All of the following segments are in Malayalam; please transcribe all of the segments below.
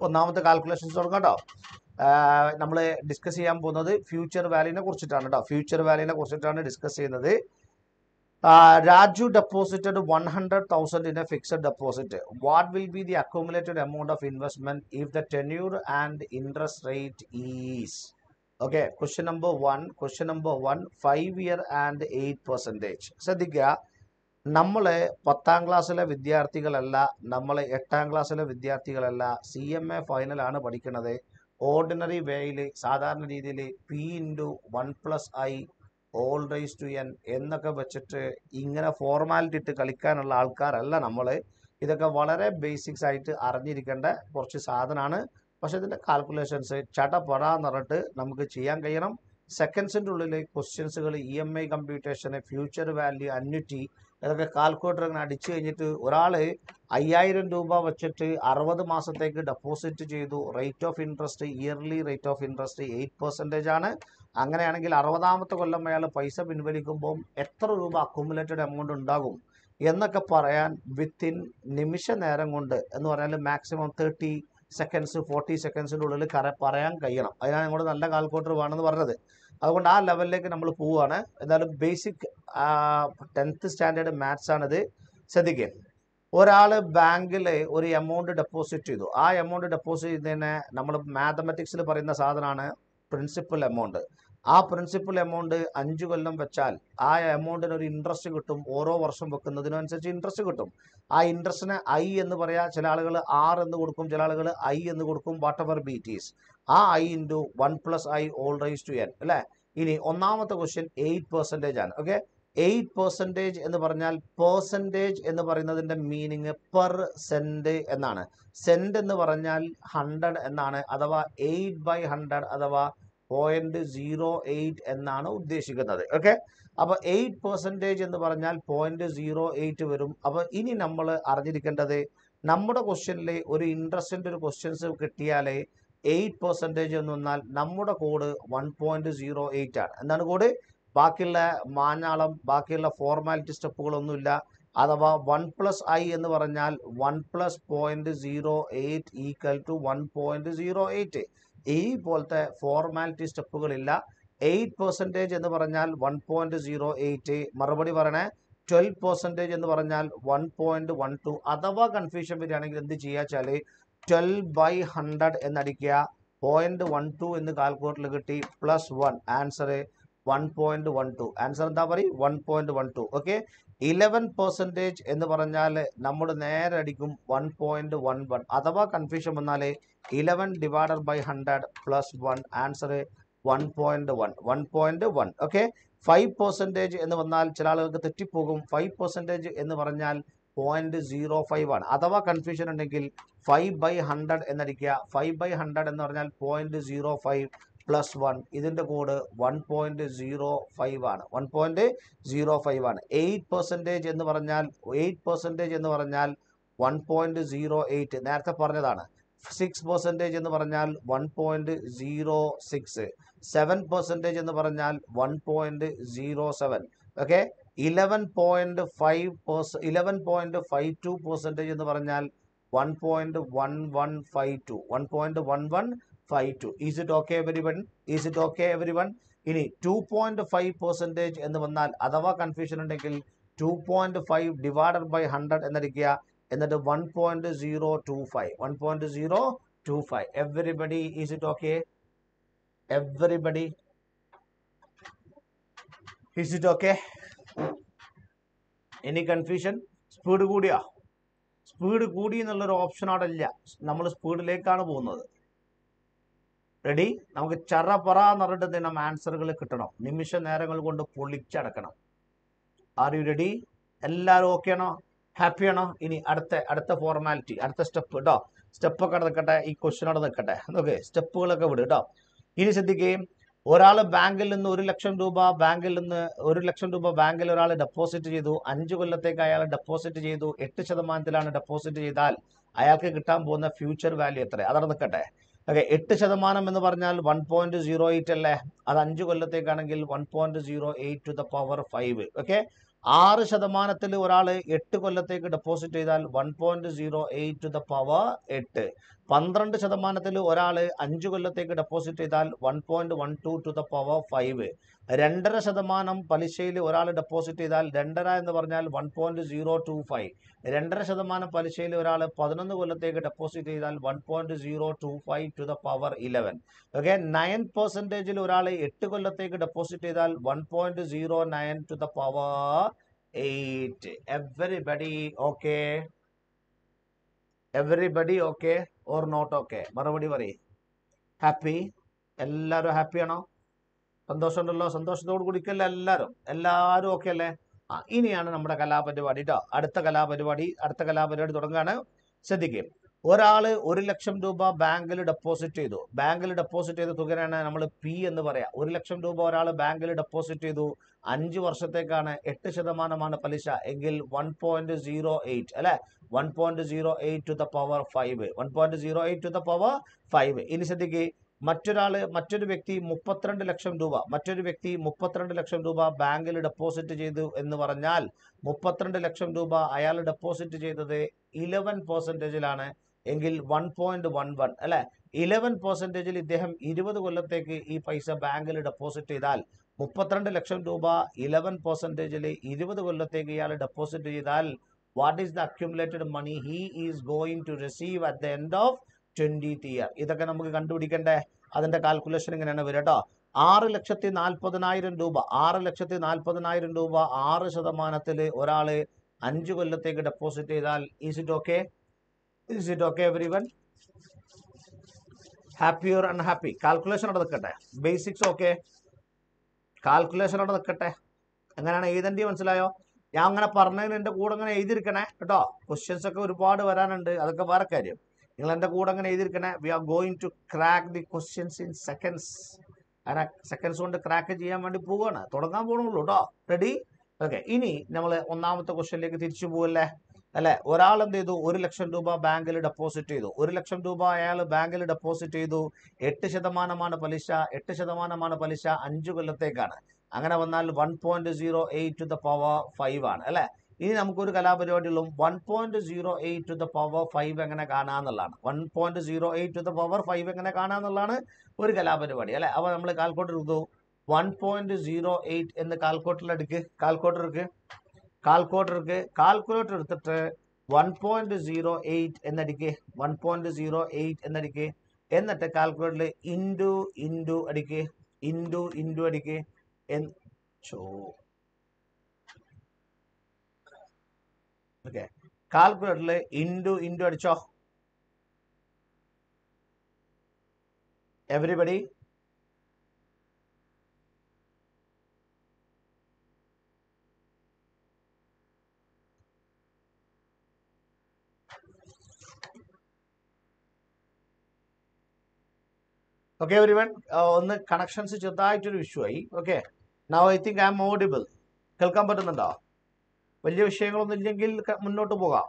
ഒന്നാമത്തെ കാൽക്കുലേഷൻസ് തുടങ്ങാം കേട്ടോ നമ്മൾ ഡിസ്കസ് ചെയ്യാൻ പോകുന്നത് ഫ്യൂച്ചർ വാല്യൂനെ കുറിച്ചിട്ടാണ് കേട്ടോ ഫ്യൂച്ചർ വാല്യൂനെ കുറിച്ചിട്ടാണ് ഡിസ്കസ് ചെയ്യുന്നത് Raju deposited one hundred thousand in a fixed deposit what will be the accumulated amount of investment if the tenure and interest rate is okay question number one question number one five year and eight percentage ശ്രദ്ധിക്കുക നമ്മൾ പത്താം ക്ലാസ്സിലെ വിദ്യാർത്ഥികളല്ല നമ്മൾ എട്ടാം ക്ലാസ്സിലെ വിദ്യാർത്ഥികളല്ല സി എം എ ഫൈനലാണ് പഠിക്കുന്നത് ഓർഡിനറി വേയിൽ സാധാരണ രീതിയിൽ P into one plus I whole raise to N എന്നൊക്കെ വെച്ചിട്ട് ഇങ്ങനെ ഫോർമാലിറ്റി ഇട്ട് കളിക്കാനുള്ള ആൾക്കാരല്ല നമ്മൾ ഇതൊക്കെ വളരെ ബേസിക്സ് ആയിട്ട് അറിഞ്ഞിരിക്കേണ്ട കുറച്ച് സാധനമാണ് പക്ഷെ ഇതിൻ്റെ കാൽക്കുലേഷൻസ് ചടപടാന്ന് പറഞ്ഞിട്ട് നമുക്ക് ചെയ്യാൻ കഴിയണം സെക്കൻഡ്സിൻ്റെ ഉള്ളിൽ ക്വസ്റ്റ്യൻസുകൾ ഇ എം ഐ കമ്പ്യൂട്ടേഷന് ഫ്യൂച്ചർ വാല്യൂ അന്യൂറ്റി ഇതൊക്കെ കാൽക്കുലേറ്റർ ഇങ്ങനെ അടിച്ചു കഴിഞ്ഞിട്ട് ഒരാൾ അയ്യായിരം രൂപ വെച്ചിട്ട് അറുപത് മാസത്തേക്ക് ഡെപ്പോസിറ്റ് ചെയ്തു rate of interest yearly rate of interest eight percentage ആണ് അങ്ങനെയാണെങ്കിൽ അറുപതാമത്തെ കൊല്ലം അയാൾ പൈസ പിൻവലിക്കുമ്പോൾ എത്ര രൂപ അക്യുമുലേറ്റഡ് എമൗണ്ട് ഉണ്ടാകും എന്നൊക്കെ പറയാൻ വിത്തിൻ നിമിഷ നേരം കൊണ്ട് എന്ന് പറഞ്ഞാൽ മാക്സിമം തേർട്ടി സെക്കൻഡ്സ് ഫോർട്ടി സെക്കൻഡ്സിൻ്റെ ഉള്ളിൽ കറ പറയാൻ കഴിയണം അതിനാണ് ഞങ്ങളോട് നല്ല കാൽക്കുലേറ്റർ വേണമെന്ന് പറഞ്ഞത് അതുകൊണ്ട് ആ ലെവലിലേക്ക് നമ്മൾ പോവുകയാണ് എന്തായാലും ബേസിക് ടെൻത്ത് സ്റ്റാൻഡേർഡ് മാത്സ് ആണിത് ശ്രദ്ധിക്കുക ഒരാൾ ബാങ്കിൽ ഒരു എമൗണ്ട് ഡെപ്പോസിറ്റ് ചെയ്തു ആ എമൗണ്ട് ഡെപ്പോസിറ്റ് ചെയ്യുന്നതിനെ നമ്മൾ മാത്തമെറ്റിക്സിൽ പറയുന്ന സാധനമാണ് പ്രിൻസിപ്പൽ എമൗണ്ട് ആ പ്രിൻസിപ്പൽ എമൗണ്ട് അഞ്ച് കൊല്ലം വെച്ചാൽ ആ എമൗണ്ടിന് ഒരു ഇൻട്രസ്റ്റ് കിട്ടും ഓരോ വർഷം വെക്കുന്നതിനനുസരിച്ച് ഇൻട്രസ്റ്റ് കിട്ടും ആ ഇൻട്രസ്റ്റിന് ഐ എന്ന് പറയാം ചില ആളുകൾ ആർ എന്ന് കൊടുക്കും ചില ആളുകൾ ഐ എന്ന് കൊടുക്കും വാട്ട് എവർ ബീറ്റീസ് ആ I into one plus I whole raise to N അല്ലേ ഇനി ഒന്നാമത്തെ ക്വസ്റ്റ്യൻ എയ്റ്റ് പെർസെൻറ്റേജ് ആണ് ഓക്കെ എയ്റ്റ് പെർസെൻറ്റേജ് എന്ന് പറഞ്ഞാൽ പെർസെൻറ്റേജ് എന്ന് പറയുന്നതിൻ്റെ മീനിങ് പെർ സെൻറ്റ് എന്നാണ് സെൻറ്റ് എന്ന് പറഞ്ഞാൽ ഹൺഡ്രഡ് എന്നാണ് അഥവാ എയ്റ്റ് ബൈ ഹൺഡ്രഡ് അഥവാ പോയിന്റ് സീറോ എയ്റ്റ് എന്നാണ് ഉദ്ദേശിക്കുന്നത് ഓക്കെ അപ്പോൾ എയ്റ്റ് പെർസെൻറ്റേജ് എന്ന് പറഞ്ഞാൽ പോയിന്റ് സീറോ എയ്റ്റ് വരും അപ്പോൾ ഇനി നമ്മൾ അറിഞ്ഞിരിക്കേണ്ടത് നമ്മുടെ ക്വസ്റ്റ്യനിൽ ഒരു ഇൻട്രസ്റ്റിൻ്റെ ഒരു ക്വസ്റ്റ്യൻസ് കിട്ടിയാലേ എയ്റ്റ് പെർസെൻറ്റേജ് എന്ന് വന്നാൽ നമ്മുടെ code one point zero eight ആണ് എന്താണ് കോഡ് ബാക്കിയുള്ള മാഞ്ഞാളം ബാക്കിയുള്ള ഫോർമാലിറ്റി സ്റ്റെപ്പുകളൊന്നുമില്ല അഥവാ വൺ പ്ലസ് ഐ എന്ന് പറഞ്ഞാൽ one plus point zero eight equal to one point zero eight ഈ പോലത്തെ ഫോർമാലിറ്റി സ്റ്റെപ്പുകളില്ല എയ്റ്റ് പെർസെൻറ്റേജ് എന്ന് പറഞ്ഞാൽ വൺ പോയിന്റ് സീറോ എയ്റ്റ് മറുപടി പറയണേ ട്വൽവ് പെർസെൻറ്റേജ് എന്ന് പറഞ്ഞാൽ വൺ പോയിന്റ് വൺ ടു അഥവാ കൺഫ്യൂഷൻ വരികയാണെങ്കിൽ എന്ത് ചെയ്യുക വെച്ചാൽ ട്വൽവ് ബൈ ഹൺഡ്രഡ് എന്നടിക്കുക പോയിന്റ് വൺ ടു എന്ന് കാൽക്കുലേറ്ററിൽ കിട്ടി plus one answer one point one two answer എന്താ പറയും one point one two okay eleven percentage എന്ന് പറഞ്ഞാൽ നമ്മൾ നേരെ അടിക്കും വൺ പോയിന്റ് വൺ വൺ അഥവാ കൺഫ്യൂഷൻ വന്നാൽ eleven divided by hundred plus one answer one point one one point one okay five percentage എന്ന് വന്നാൽ ചില ആളുകൾക്ക് തെറ്റിപ്പോകും ഫൈവ് പെർസെൻറ്റേജ് എന്ന് പറഞ്ഞാൽ പോയിന്റ് സീറോ ഫൈവ് ആണ് അഥവാ കൺഫ്യൂഷൻ ഉണ്ടെങ്കിൽ ഫൈവ് ബൈ ഹൺഡ്രഡ് എന്നടിക്കുക ഫൈവ് ബൈ ഹൺഡ്രഡ് എന്ന് പറഞ്ഞാൽ point zero five plus one ഇതിൻ്റെ code one point zero five ആണ് വൺ പോയിന്റ് സീറോ ഫൈവ് ആണ് എയ്റ്റ് പെർസെൻറ്റേജ് എന്ന് പറഞ്ഞാൽ എയ്റ്റ് പെർസെൻറ്റേജ് എന്ന് പറഞ്ഞാൽ വൺ പോയിന്റ് സീറോ എയ്റ്റ് നേരത്തെ പറഞ്ഞതാണ് സിക്സ് പെർസെൻറ്റേജ് എന്ന് പറഞ്ഞാൽ one point zero six seven percentage എന്ന് പറഞ്ഞാൽ one point zero seven okay eleven point five പേഴ്സ് eleven point five two percentage എന്ന് പറഞ്ഞാൽ one point one one five two one point one one five two is it okay every one is it okay every one ഇനി ടു പോയിന്റ് ഫൈവ് പെർസെൻറ്റേജ് എന്ന് വന്നാൽ അഥവാ കൺഫ്യൂഷൻ ഉണ്ടെങ്കിൽ two point five divided by hundred എന്നടിക്കുക എന്നിട്ട് one point zero two five one point zero two five everybody is it okay everybody is it okay any confusion speed കൂടിയാ സ്പീഡ് കൂടി എന്നുള്ളൊരു ഓപ്ഷൻ അവിടെ ഇല്ല നമ്മൾ സ്പീഡിലേക്കാണ് പോകുന്നത് റെഡി നമുക്ക് ചറ പറ എന്ന് പറഞ്ഞിട്ട് തന്നെ ആൻസറുകൾ കിട്ടണം നിമിഷ നേരങ്ങൾ കൊണ്ട് പൊളിച്ചടക്കണം ആർ യു റെഡി എല്ലാവരും ഓക്കെ ആണോ ഹാപ്പി ആണോ ഇനി അടുത്ത അടുത്ത ഫോർമാലിറ്റി അടുത്ത സ്റ്റെപ്പ് കേട്ടോ സ്റ്റെപ്പ് ഒക്കെ അവിടെ നിൽക്കട്ടെ ഈ ക്വസ്റ്റ്യൻ അവിടെ നിൽക്കട്ടെ ഓക്കെ സ്റ്റെപ്പുകളൊക്കെ വിടും കേട്ടോ ഇനി ശ്രദ്ധിക്കുകയും ഒരാൾ ബാങ്കിൽ നിന്ന് ഒരു ലക്ഷം രൂപ ബാങ്കിൽ നിന്ന് ഒരു ലക്ഷം രൂപ ബാങ്കിൽ ഒരാൾ ഡെപ്പോസിറ്റ് ചെയ്തു അഞ്ച് കൊല്ലത്തേക്ക് അയാൾ ഡെപ്പോസിറ്റ് ചെയ്തു എട്ട് ശതമാനത്തിലാണ് ഡെപ്പോസിറ്റ് ചെയ്താൽ അയാൾക്ക് കിട്ടാൻ പോകുന്ന ഫ്യൂച്ചർ വാല്യൂ എത്ര അതവിടെ നിൽക്കട്ടെ ഓക്കെ എട്ട് ശതമാനം എന്ന് പറഞ്ഞാൽ വൺ പോയിന്റ് സീറോ എയ്റ്റ് അല്ലേ അത് അഞ്ച് കൊല്ലത്തേക്കാണെങ്കിൽ one point zero eight to the power five okay ആറ് ശതമാനത്തിൽ ഒരാൾ എട്ട് കൊല്ലത്തേക്ക് ഡെപ്പോസിറ്റ് ചെയ്താൽ one point zero eight to the power എട്ട് പന്ത്രണ്ട് ശതമാനത്തിൽ ഒരാൾ അഞ്ച് കൊല്ലത്തേക്ക് ഡെപ്പോസിറ്റ് ചെയ്താൽ one point one two to the power five രണ്ടര ശതമാനം പലിശയിൽ ഒരാൾ ഡെപ്പോസിറ്റ് ചെയ്താൽ രണ്ടര എന്ന് പറഞ്ഞാൽ one point zero two five രണ്ടര ശതമാനം പലിശയിൽ ഒരാൾ പതിനൊന്ന് കൊല്ലത്തേക്ക് ഡെപ്പോസിറ്റ് ചെയ്താൽ one point zero two five to the power eleven okay nine പെർസെൻറ്റേജിൽ ഒരാൾ എട്ട് കൊല്ലത്തേക്ക് ഡെപ്പോസിറ്റ് ചെയ്താൽ one point zero nine to the power eight everybody okay everybody okay or not okay മറുപടി പറയും ഹാപ്പി എല്ലാവരും ഹാപ്പിയാണോ സന്തോഷമുണ്ടല്ലോ സന്തോഷത്തോട് കുടിക്കല്ല എല്ലാവരും എല്ലാവരും ഓക്കെ അല്ലേ ആ ഇനിയാണ് നമ്മുടെ കലാപരിപാടി കേട്ടോ അടുത്ത കലാപരിപാടി അടുത്ത കലാപരിപാടി തുടങ്ങുകയാണ് ശ്രദ്ധിക്കും ഒരാൾ ഒരു ലക്ഷം രൂപ ബാങ്കിൽ ഡെപ്പോസിറ്റ് ചെയ്തു ബാങ്കിൽ ഡെപ്പോസിറ്റ് ചെയ്ത തുകയാണ് നമ്മൾ പി എന്ന് പറയാം ഒരു ലക്ഷം രൂപ ഒരാൾ ബാങ്കിൽ ഡെപ്പോസിറ്റ് ചെയ്തു അഞ്ച് വർഷത്തേക്കാണ് എട്ട് ശതമാനമാണ് പലിശ എങ്കിൽ വൺ പോയിന്റ് സീറോ എയ്റ്റ് അല്ലെ one point zero eight to the power five one point zero eight to the power five ഇനി ശ്രദ്ധിക്കുക മറ്റൊരാള് മറ്റൊരു വ്യക്തി മുപ്പത്തിരണ്ട് ലക്ഷം രൂപ മറ്റൊരു വ്യക്തി മുപ്പത്തിരണ്ട് ലക്ഷം രൂപ ബാങ്കിൽ ഡെപ്പോസിറ്റ് ചെയ്തു എന്ന് പറഞ്ഞാൽ മുപ്പത്തിരണ്ട് ലക്ഷം രൂപ അയാൾ ഡെപ്പോസിറ്റ് ചെയ്തത് ഇലവൻ പെർസെൻറ്റേജിലാണ് എങ്കിൽ വൺ പോയിന്റ് വൺ വൺ അല്ലെ ഇലവൻ പെർസെൻറ്റേജിൽ ഇദ്ദേഹം ഇരുപത് കൊല്ലത്തേക്ക് ഈ പൈസ ബാങ്കിൽ ഡെപ്പോസിറ്റ് ചെയ്താൽ മുപ്പത്തിരണ്ട് ലക്ഷം രൂപ ഇലവൻ പെർസെൻറ്റേജിൽ ഇരുപത് കൊല്ലത്തേക്ക് ഇയാൾ ഡെപ്പോസിറ്റ് ചെയ്താൽ what is the accumulated money he is going to receive at the end of twentieth year ഇതൊക്കെ നമുക്ക് കണ്ടുപിടിക്കണ്ടേ അതിന്റെ കാൽക്കുലേഷൻ ഇങ്ങനെയാണ് വരിക കേട്ടോ ആറ് ലക്ഷത്തി നാൽപ്പതിനായിരം രൂപ ആറ് ലക്ഷത്തി നാൽപ്പതിനായിരം രൂപ ആറ് ശതമാനത്തിൽ ഒരാള് അഞ്ച് കൊല്ലത്തേക്ക് ഡെപ്പോസിറ്റ് ചെയ്താൽ is it okay is it okay every one happy or unhappy calculation അവിടെ നിൽക്കട്ടെ ബേസിക്സ് ഓക്കെ കാൽക്കുലേഷൻ അവിടെ നിൽക്കട്ടെ അങ്ങനെയാണ് എഴുതേണ്ടി മനസ്സിലായോ ഞാൻ അങ്ങനെ പറഞ്ഞതിന് എൻ്റെ കൂടെ അങ്ങനെ എഴുതിയിരിക്കണേ കേട്ടോ ക്വസ്റ്റ്യൻസ് ഒക്കെ ഒരുപാട് വരാനുണ്ട് അതൊക്കെ വേറെ കാര്യം നിങ്ങൾ എൻ്റെ കൂടെ അങ്ങനെ എഴുതിയിരിക്കണേ we are going to crack the questions in seconds അങ്ങനെ സെക്കൻഡ്സ് കൊണ്ട് ക്രാക്ക് ചെയ്യാൻ വേണ്ടി പോവുകയാണ് തുടങ്ങാൻ പോകണുള്ളൂ കേട്ടോ റെഡി ഓക്കെ ഇനി നമ്മൾ ഒന്നാമത്തെ ക്വസ്റ്റ്യനിലേക്ക് തിരിച്ചു പോവല്ലേ അല്ലെ ഒരാൾ എന്ത് ചെയ്തു ഒരു ലക്ഷം രൂപ ബാങ്കിൽ ഡെപ്പോസിറ്റ് ചെയ്തു ഒരു ലക്ഷം രൂപ അയാൾ ബാങ്കിൽ ഡെപ്പോസിറ്റ് ചെയ്തു എട്ട് ശതമാനമാണ് പലിശ എട്ട് ശതമാനമാണ് പലിശ അഞ്ചു കൊല്ലത്തേക്കാണ് അങ്ങനെ വന്നാൽ one point zero eight to the power five ആണ് അല്ലെ ഇനി നമുക്കൊരു കലാപരിപാടികളും one point zero eight to the power five എങ്ങനെ കാണാന്നുള്ളതാണ് one point zero eight to the power five എങ്ങനെ കാണാന്നുള്ളതാണ് ഒരു കലാപരിപാടി അല്ലെ അപ്പോൾ നമ്മൾ കാൽക്കുലേറ്റർ എടുത്തു വൺ പോയിന്റ് സീറോ എയ്റ്റ് എന്ന് കാൽക്കുലേറ്ററിൽ എടുക്ക് കാൽക്കുലേറ്റർ എടുക്ക് കാൽക്കുലേറ്റർക്ക് കാൽക്കുലേറ്റർ എടുത്തിട്ട് വൺ പോയിന്റ് സീറോ എയ്റ്റ് എന്നടിക്ക് വൺ പോയിന്റ് സീറോ എയ്റ്റ് എന്നടിക്ക് എന്നിട്ട് കാൽക്കുലേറ്ററിൽ ഇൻറ്റു ഇൻറ്റു അടിക്ക് ഇൻറ്റു ഇൻറ്റു അടിക്ക് എന്ന് ചോ ഓക്കെ കാൽക്കുലേറ്ററിൽ ഇൻറ്റു ഇൻറ്റു അടിച്ചോ എവറിബഡി ഓക്കെ എവരി വൺ ഒന്ന് കണക്ഷൻസ് ചെറുതായിട്ടൊരു ഇഷ്യൂ ആയി okay now I think I'm audible കേൾക്കാൻ പറ്റുന്നുണ്ടോ വലിയ വിഷയങ്ങളൊന്നും ഇല്ലെങ്കിൽ ക- മുന്നോട്ട് പോകാം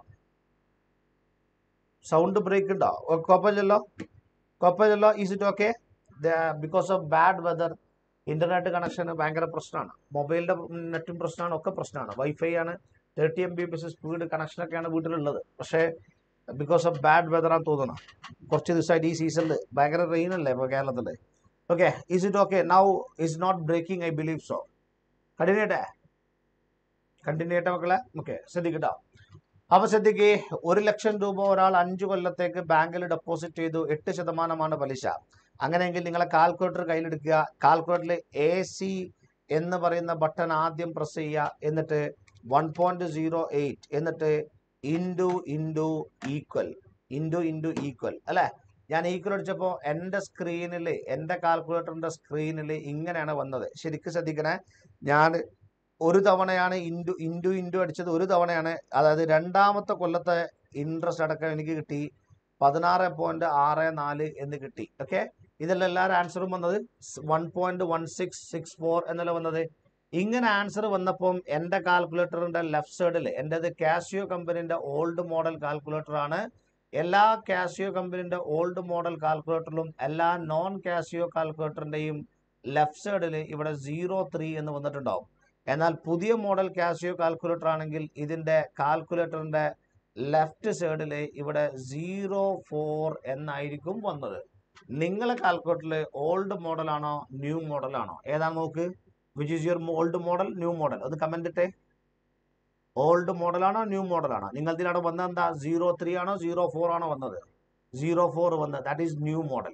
സൗണ്ട് ബ്രേക്ക് ഉണ്ടോ ഓ, കുഴപ്പമില്ലല്ലോ കുഴപ്പമില്ലല്ലോ is it okay because of bad weather internet connection ഭയങ്കര പ്രശ്നമാണ് മൊബൈലിന്റെ നെറ്റും പ്രശ്നമാണ് ഒക്കെ പ്രശ്നമാണ് വൈഫൈ ആണ് thirty M B P S speed കണക്ഷനൊക്കെയാണ് വീട്ടിലുള്ളത് പക്ഷേ ബിക്കോസ് ഓഫ് ബാഡ് വെതറാണ് തോന്നുന്നത് കുറച്ച് ദിവസമായിട്ട് ഈ സീസണിൽ ഭയങ്കര റെയിൻ അല്ലേ ഇപ്പോൾ കേരളത്തിൽ okay is it okay now is not breaking I believe so continue ചെയ്യട്ടെ കണ്ടിന്യൂ ചെയ്യട്ടെ മക്കളെ ഓക്കെ ശ്രദ്ധിക്കട്ടോ അപ്പൊ ശ്രദ്ധിക്കേ ഒരു ലക്ഷം രൂപ ഒരാൾ അഞ്ചു കൊല്ലത്തേക്ക് ബാങ്കിൽ ഡെപ്പോസിറ്റ് ചെയ്തു എട്ട് ശതമാനമാണ് പലിശ അങ്ങനെയെങ്കിൽ നിങ്ങളെ കാൽക്കുലേറ്റർ കയ്യിലെടുക്കുക കാൽക്കുലേറ്ററിൽ എ സി എന്ന് പറയുന്ന ബട്ടൺ ആദ്യം പ്രസ് ചെയ്യുക എന്നിട്ട് വൺ പോയിന്റ് സീറോ എയ്റ്റ് എന്നിട്ട് into into equal into into equal അല്ലേ ഞാൻ ഈക്വൽ അടിച്ചപ്പോൾ എൻ്റെ സ്ക്രീനിൽ എൻ്റെ കാൽക്കുലേറ്ററിൻ്റെ സ്ക്രീനിൽ ഇങ്ങനെയാണ് വന്നത് ശരിക്കും ശ്രദ്ധിക്കണേ ഞാൻ ഒരു തവണയാണ് ഇൻറ്റു ഇൻറ്റു ഇൻറ്റു അടിച്ചത് ഒരു തവണയാണ് അതായത് രണ്ടാമത്തെ കൊല്ലത്തെ ഇൻട്രസ്റ്റ് അടക്കം എനിക്ക് കിട്ടി പതിനാറ് പോയിന്റ് ആറ് നാല് എന്ന് കിട്ടി ഓക്കെ ഇതെല്ലാം എല്ലാവരും ആൻസറും വന്നത് one point one six six four എന്നല്ല വന്നത് ഇങ്ങനെ ആൻസർ വന്നപ്പം എൻ്റെ കാൽക്കുലേറ്ററിന്റെ ലെഫ്റ്റ് സൈഡിൽ എൻ്റെത് കാസിയോ കമ്പനിന്റെ ഓൾഡ് മോഡൽ കാൽക്കുലേറ്റർ ആണ് എല്ലാ കാസിയോ കമ്പനിന്റെ ഓൾഡ് മോഡൽ കാൽക്കുലേറ്ററിലും എല്ലാ നോൺ കാസിയോ കാൽക്കുലേറ്ററിന്റെയും ലെഫ്റ്റ് സൈഡിൽ ഇവിടെ സീറോ ത്രീ എന്ന് വന്നിട്ടുണ്ടാവും എന്നാൽ പുതിയ മോഡൽ കാസിയോ കാൽക്കുലേറ്റർ ആണെങ്കിൽ ഇതിന്റെ കാൽക്കുലേറ്ററിന്റെ ലെഫ്റ്റ് സൈഡിൽ ഇവിടെ സീറോ ഫോർ എന്നായിരിക്കും വന്നത് നിങ്ങളെ കാൽക്കുലേറ്ററിൽ ഓൾഡ് മോഡൽ ആണോ ന്യൂ മോഡൽ ആണോ ഏതാണ് നോക്ക് which is your old model new model അത് കമന്റ് ഇട്ടേ ഓൾഡ് മോഡൽ ആണോ ന്യൂ മോഡൽ ആണോ നിങ്ങൾ ഇതിലാണ് വന്നത് എന്താ സീറോ ത്രീ ആണോ സീറോ ഫോർ ആണോ വന്നത് സീറോ ഫോർ വന്നത് ദാറ്റ് ഈസ് ന്യൂ മോഡൽ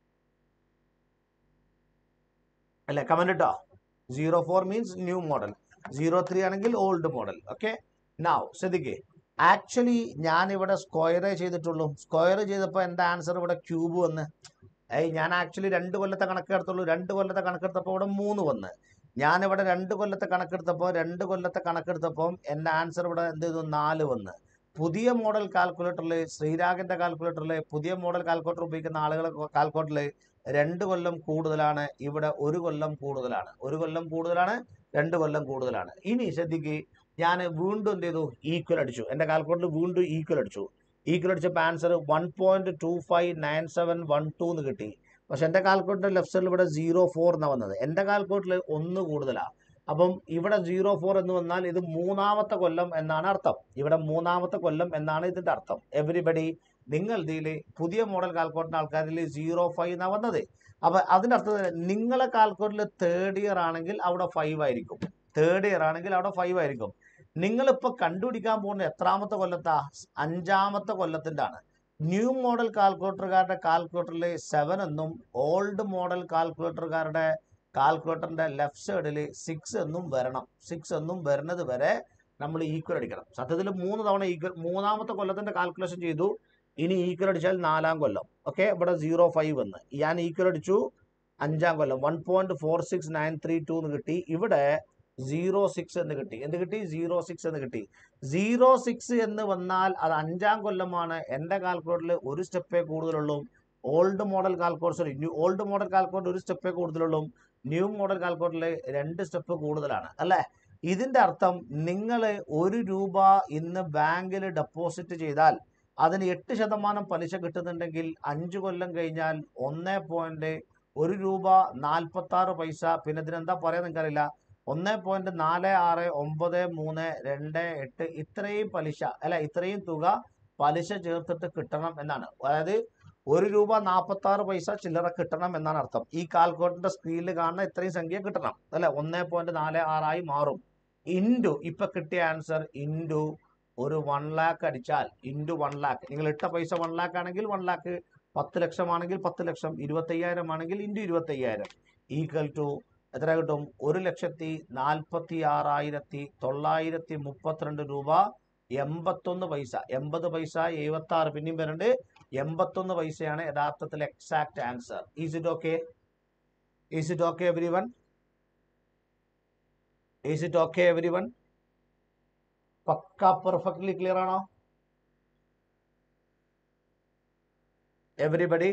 അല്ലെ കമന്റ് ഇട്ടോ zero four means new model zero three ആണെങ്കിൽ ഓൾഡ് മോഡൽ ഓക്കെ നാവ് ശ്രദ്ധിക്കേ ആക്ച്വലി ഞാൻ ഇവിടെ സ്ക്വയർ ചെയ്തിട്ടുള്ളൂ സ്ക്വയർ ചെയ്തപ്പോൾ എൻ്റെ ആൻസർ ഇവിടെ ക്യൂബ് വന്ന് ഏയ് ഞാൻ ആക്ച്വലി രണ്ട് കൊല്ലത്തെ കണക്കെടുത്തുള്ളൂ രണ്ട് കൊല്ലത്തെ കണക്കെടുത്തപ്പോൾ ഇവിടെ മൂന്ന് വന്ന് ഞാനിവിടെ രണ്ട് കൊല്ലത്തെ കണക്കെടുത്തപ്പോൾ രണ്ട് കൊല്ലത്തെ കണക്കെടുത്തപ്പോൾ എൻ്റെ ആൻസർ ഇവിടെ എന്ത് ചെയ്തു നാല് വന്ന് പുതിയ മോഡൽ കാൽക്കുലേറ്ററിൽ ശ്രീരാഗിന്റെ കാൽക്കുലേറ്ററിൽ പുതിയ മോഡൽ കാൽക്കുലേറ്റർ ഉപയോഗിക്കുന്ന ആളുകളെ കാൽക്കുലേറ്ററിൽ രണ്ട് കൊല്ലം കൂടുതലാണ് ഇവിടെ ഒരു കൊല്ലം കൂടുതലാണ് ഒരു കൊല്ലം കൂടുതലാണ് രണ്ട് കൊല്ലം കൂടുതലാണ് ഇനി ശ്രദ്ധിക്ക് ഞാൻ വീണ്ടും എന്ത് ചെയ്തു ഈക്വൽ അടിച്ചു എൻ്റെ കാൽക്കുലേറ്ററിൽ വീണ്ടും ഈക്വൽ അടിച്ചു ഈക്വൽ അടിച്ചപ്പോൾ answer one point two five nine seven one two എന്ന് കിട്ടി പക്ഷെ എൻ്റെ കാൽക്കുലേറ്റർ ലെഫ്റ്റ് സൈഡിൽ ഇവിടെ സീറോ ഫോർ എന്നാണ് വന്നത് എൻ്റെ കാൽക്കുലേറ്ററിൽ ഒന്ന് കൂടുതലാണ് അപ്പം ഇവിടെ സീറോ ഫോർ എന്ന് വന്നാൽ ഇത് മൂന്നാമത്തെ കൊല്ലം എന്നാണ് അർത്ഥം ഇവിടെ മൂന്നാമത്തെ കൊല്ലം എന്നാണ് ഇതിന്റെ അർത്ഥം എവരിബഡി നിങ്ങൾ ഇതിൽ പുതിയ മോഡൽ കാൽക്കുലേറ്റർ ആൾക്കാരിൽ സീറോ ഫൈവ് എന്നാണ് വന്നത് അപ്പൊ അതിന്റെ അർത്ഥം നിങ്ങളെ കാൽക്കുലേറ്ററിൽ തേർഡ് ഇയർ ആണെങ്കിൽ അവിടെ ഫൈവ് ആയിരിക്കും തേർഡ് ഇയർ ആണെങ്കിൽ അവിടെ ഫൈവ് ആയിരിക്കും നിങ്ങളിപ്പോ കണ്ടുപിടിക്കാൻ പോകുന്ന എത്രാമത്തെ കൊല്ലത്താ അഞ്ചാമത്തെ കൊല്ലത്തിന്റെ ആണ് ന്യൂ മോഡൽ കാൽക്കുലേറ്ററുകാരുടെ കാൽക്കുലേറ്ററിൽ സെവൻ എന്നും ഓൾഡ് മോഡൽ കാൽക്കുലേറ്ററുകാരുടെ കാൽക്കുലേറ്ററിന്റെ ലെഫ്റ്റ് സൈഡിൽ സിക്സ് എന്നും വരണം സിക്സ് എന്നും വരുന്നത് വരെ നമ്മൾ ഈക്വൽ അടിക്കണം സത്യത്തിൽ മൂന്ന് തവണ ഈക്വൽ മൂന്നാമത്തെ കൊല്ലത്തിന്റെ കാൽക്കുലേഷൻ ചെയ്തു ഇനി ഈക്വൽ അടിച്ചാൽ നാലാം കൊല്ലം ഓക്കെ ഇവിടെ സീറോ ഫൈവ് എന്ന് ഞാൻ ഈക്വൽ അടിച്ചു അഞ്ചാം കൊല്ലം one point four six nine three two എന്ന് കിട്ടി ഇവിടെ സീറോ സിക്സ് എന്ന് കിട്ടി എന്ത് കിട്ടി സീറോ സിക്സ് എന്ന് കിട്ടി സീറോ സിക്സ് എന്ന് വന്നാൽ അത് അഞ്ചാം കൊല്ലമാണ് എൻ്റെ കാൽക്കുലേറ്ററിൽ ഒരു സ്റ്റെപ്പേ കൂടുതലുള്ളൂ old model calculator new old model calculator ഒരു സ്റ്റെപ്പേ കൂടുതലുള്ളൂ ന്യൂ മോഡൽ കാൽക്കുലേറ്ററിൽ രണ്ട് സ്റ്റെപ്പ് കൂടുതലാണ് അല്ലേ ഇതിന്റെ അർത്ഥം നിങ്ങൾ ഒരു രൂപ ഇന്ന് ബാങ്കിൽ ഡെപ്പോസിറ്റ് ചെയ്താൽ അതിന് എട്ട് ശതമാനം പലിശ കിട്ടുന്നുണ്ടെങ്കിൽ അഞ്ചു കൊല്ലം കഴിഞ്ഞാൽ ഒന്ന് പോയിന്റ് ഒരു രൂപ നാൽപ്പത്തി ആറ് പൈസ പിന്നെ ഇതിനെന്താ പറയാൻ നിങ്ങൾക്കറിയില്ല ഒന്ന് പോയിന്റ് നാല് ആറ് ഒമ്പത് മൂന്ന് രണ്ട് എട്ട് ഇത്രയും പലിശ അല്ല ഇത്രയും തുക പലിശ ചേർത്തിട്ട് കിട്ടണം എന്നാണ് അതായത് ഒരു രൂപ നാൽപ്പത്തി ആറ് പൈസ ചില്ലറ കിട്ടണം എന്നാണ് അർത്ഥം ഈ കാൽക്കുലേറ്ററിന്റെ സ്ക്രീനിൽ കാണുന്ന ഇത്രയും സംഖ്യ കിട്ടണം അല്ലെ ഒന്ന് പോയിന്റ് നാല് ആറായി മാറും ഇൻറ്റു ഇപ്പൊ കിട്ടിയ ആൻസർ ഇൻറ്റു ഒരു വൺ ലാക്ക് അടിച്ചാൽ ഇൻറ്റു വൺ ലാക്ക് നിങ്ങൾ ഇട്ട പൈസ വൺ ലാക്ക് ആണെങ്കിൽ വൺ ലാക്ക് പത്ത് ലക്ഷം ആണെങ്കിൽ പത്ത് ലക്ഷം ഇരുപത്തയ്യായിരം ആണെങ്കിൽ ഇൻറ്റു ഇരുപത്തയ്യായിരം ഈക്വൽ ടു എത്ര കിട്ടും ഒരു ലക്ഷത്തി നാൽപ്പത്തി ആറായിരത്തി തൊള്ളായിരത്തി മുപ്പത്തിരണ്ട് രൂപ എൺപത്തൊന്ന് പൈസ എൺപത് പൈസ എഴുപത്തി ആറ് പിന്നെയും വരുന്നുണ്ട് എൺപത്തൊന്ന് പൈസയാണ് യഥാർത്ഥത്തിൽ exact answer is it okay is it okay every one is it okay every one pakka perfectly clear ആണോ everybody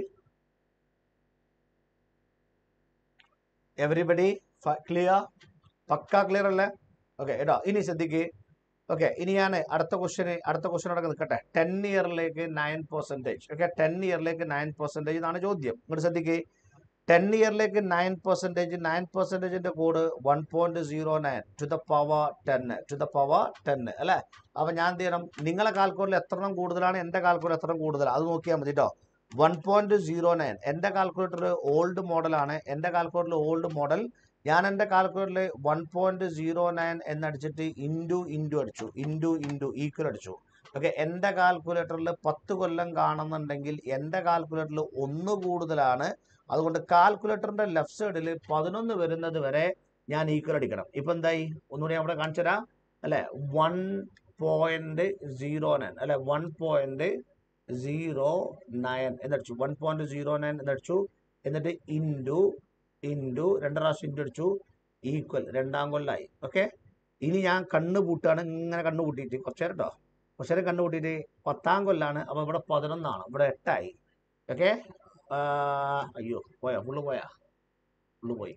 everybody clear pakka clear അല്ലേ ഓക്കെ കേട്ടോ ഇനി ശ്രദ്ധിക്ക് ഓക്കെ ഇനി ഞാൻ അടുത്ത ക്വസ്റ്റ്യന് അടുത്ത ക്വസ്റ്റ്യൻ അവിടെ നിൽക്കട്ടെ ടെൻ ഇയറിലേക്ക് നയൻ പെർസെൻറ്റേജ് ഓക്കെ ടെൻ ഇയറിലേക്ക് നയൻ പെർസെൻറ്റേജ് എന്നാണ് ചോദ്യം ഇങ്ങോട്ട് ശ്രദ്ധിക്ക് ടെൻ ഇയറിലേക്ക് നയൻ പെർസെൻറ്റേജ് നയൻ പെർസെൻറ്റേജിന്റെ code one point zero nine to the power ten to the power ten അല്ലേ അപ്പൊ ഞാൻ എന്ത് ചെയ്യണം നിങ്ങളെ കാൽക്കുലേറ്ററിൽ എത്ര എണ്ണം കൂടുതലാണ് എൻ്റെ കാൽക്കുലേറ്റർ എത്ര കൂടുതലാണ് അത് നോക്കിയാൽ മതി കേട്ടോ വൺ പോയിന്റ് സീറോ നയൻ എൻ്റെ കാൽക്കുലേറ്റർ ഓൾഡ് മോഡലാണ് എൻ്റെ കാൽക്കുലേറ്ററിൽ ഓൾഡ് മോഡൽ ഞാൻ എൻ്റെ കാൽക്കുലേറ്ററിൽ വൺ പോയിന്റ് സീറോ നയൻ എന്നടിച്ചിട്ട് ഇൻറ്റു ഇൻറ്റു അടിച്ചു ഇൻറ്റു ഇൻറ്റു ഈക്വൽ അടിച്ചു ഓക്കെ എൻ്റെ കാൽക്കുലേറ്ററിൽ പത്ത് കൊല്ലം കാണുന്നുണ്ടെങ്കിൽ എൻ്റെ കാൽക്കുലേറ്ററിൽ ഒന്ന് കൂടുതലാണ് അതുകൊണ്ട് കാൽക്കുലേറ്ററിന്റെ ലെഫ്റ്റ് സൈഡിൽ പതിനൊന്ന് വരുന്നത് വരെ ഞാൻ ഈക്വൽ അടിക്കണം ഇപ്പൊ എന്തായി ഒന്നുകൂടി അവിടെ കാണിച്ചു തരാം അല്ലെ വൺ പോയിന്റ് സീറോ നയൻ അല്ലെ വൺ പോയിന്റ് സീറോ നയൻ എന്നടിച്ചു വൺ പോയിന്റ് സീറോ നയൻ എന്നടിച്ചു എന്നിട്ട് ഇൻറ്റു ഇൻറ്റു രണ്ട് പ്രാവശ്യം ഇൻറ്റു അടിച്ചു ഈക്വൽ രണ്ടാം കൊല്ലായി ഓക്കെ ഇനി ഞാൻ കണ്ണ് പൂട്ടാണ് ഇങ്ങനെ കണ്ണ് പൂട്ടിയിട്ട് കുറച്ച് നേരം കേട്ടോ കുറച്ച് നേരം കണ്ണ് പൂട്ടിയിട്ട് പത്താം കൊല്ലാണ് അപ്പോൾ ഇവിടെ പതിനൊന്നാണ് ഇവിടെ എട്ടായി ഓക്കെ അയ്യോ പോയാ ഫുള്ള് പോയാ ഫുള്ള് പോയി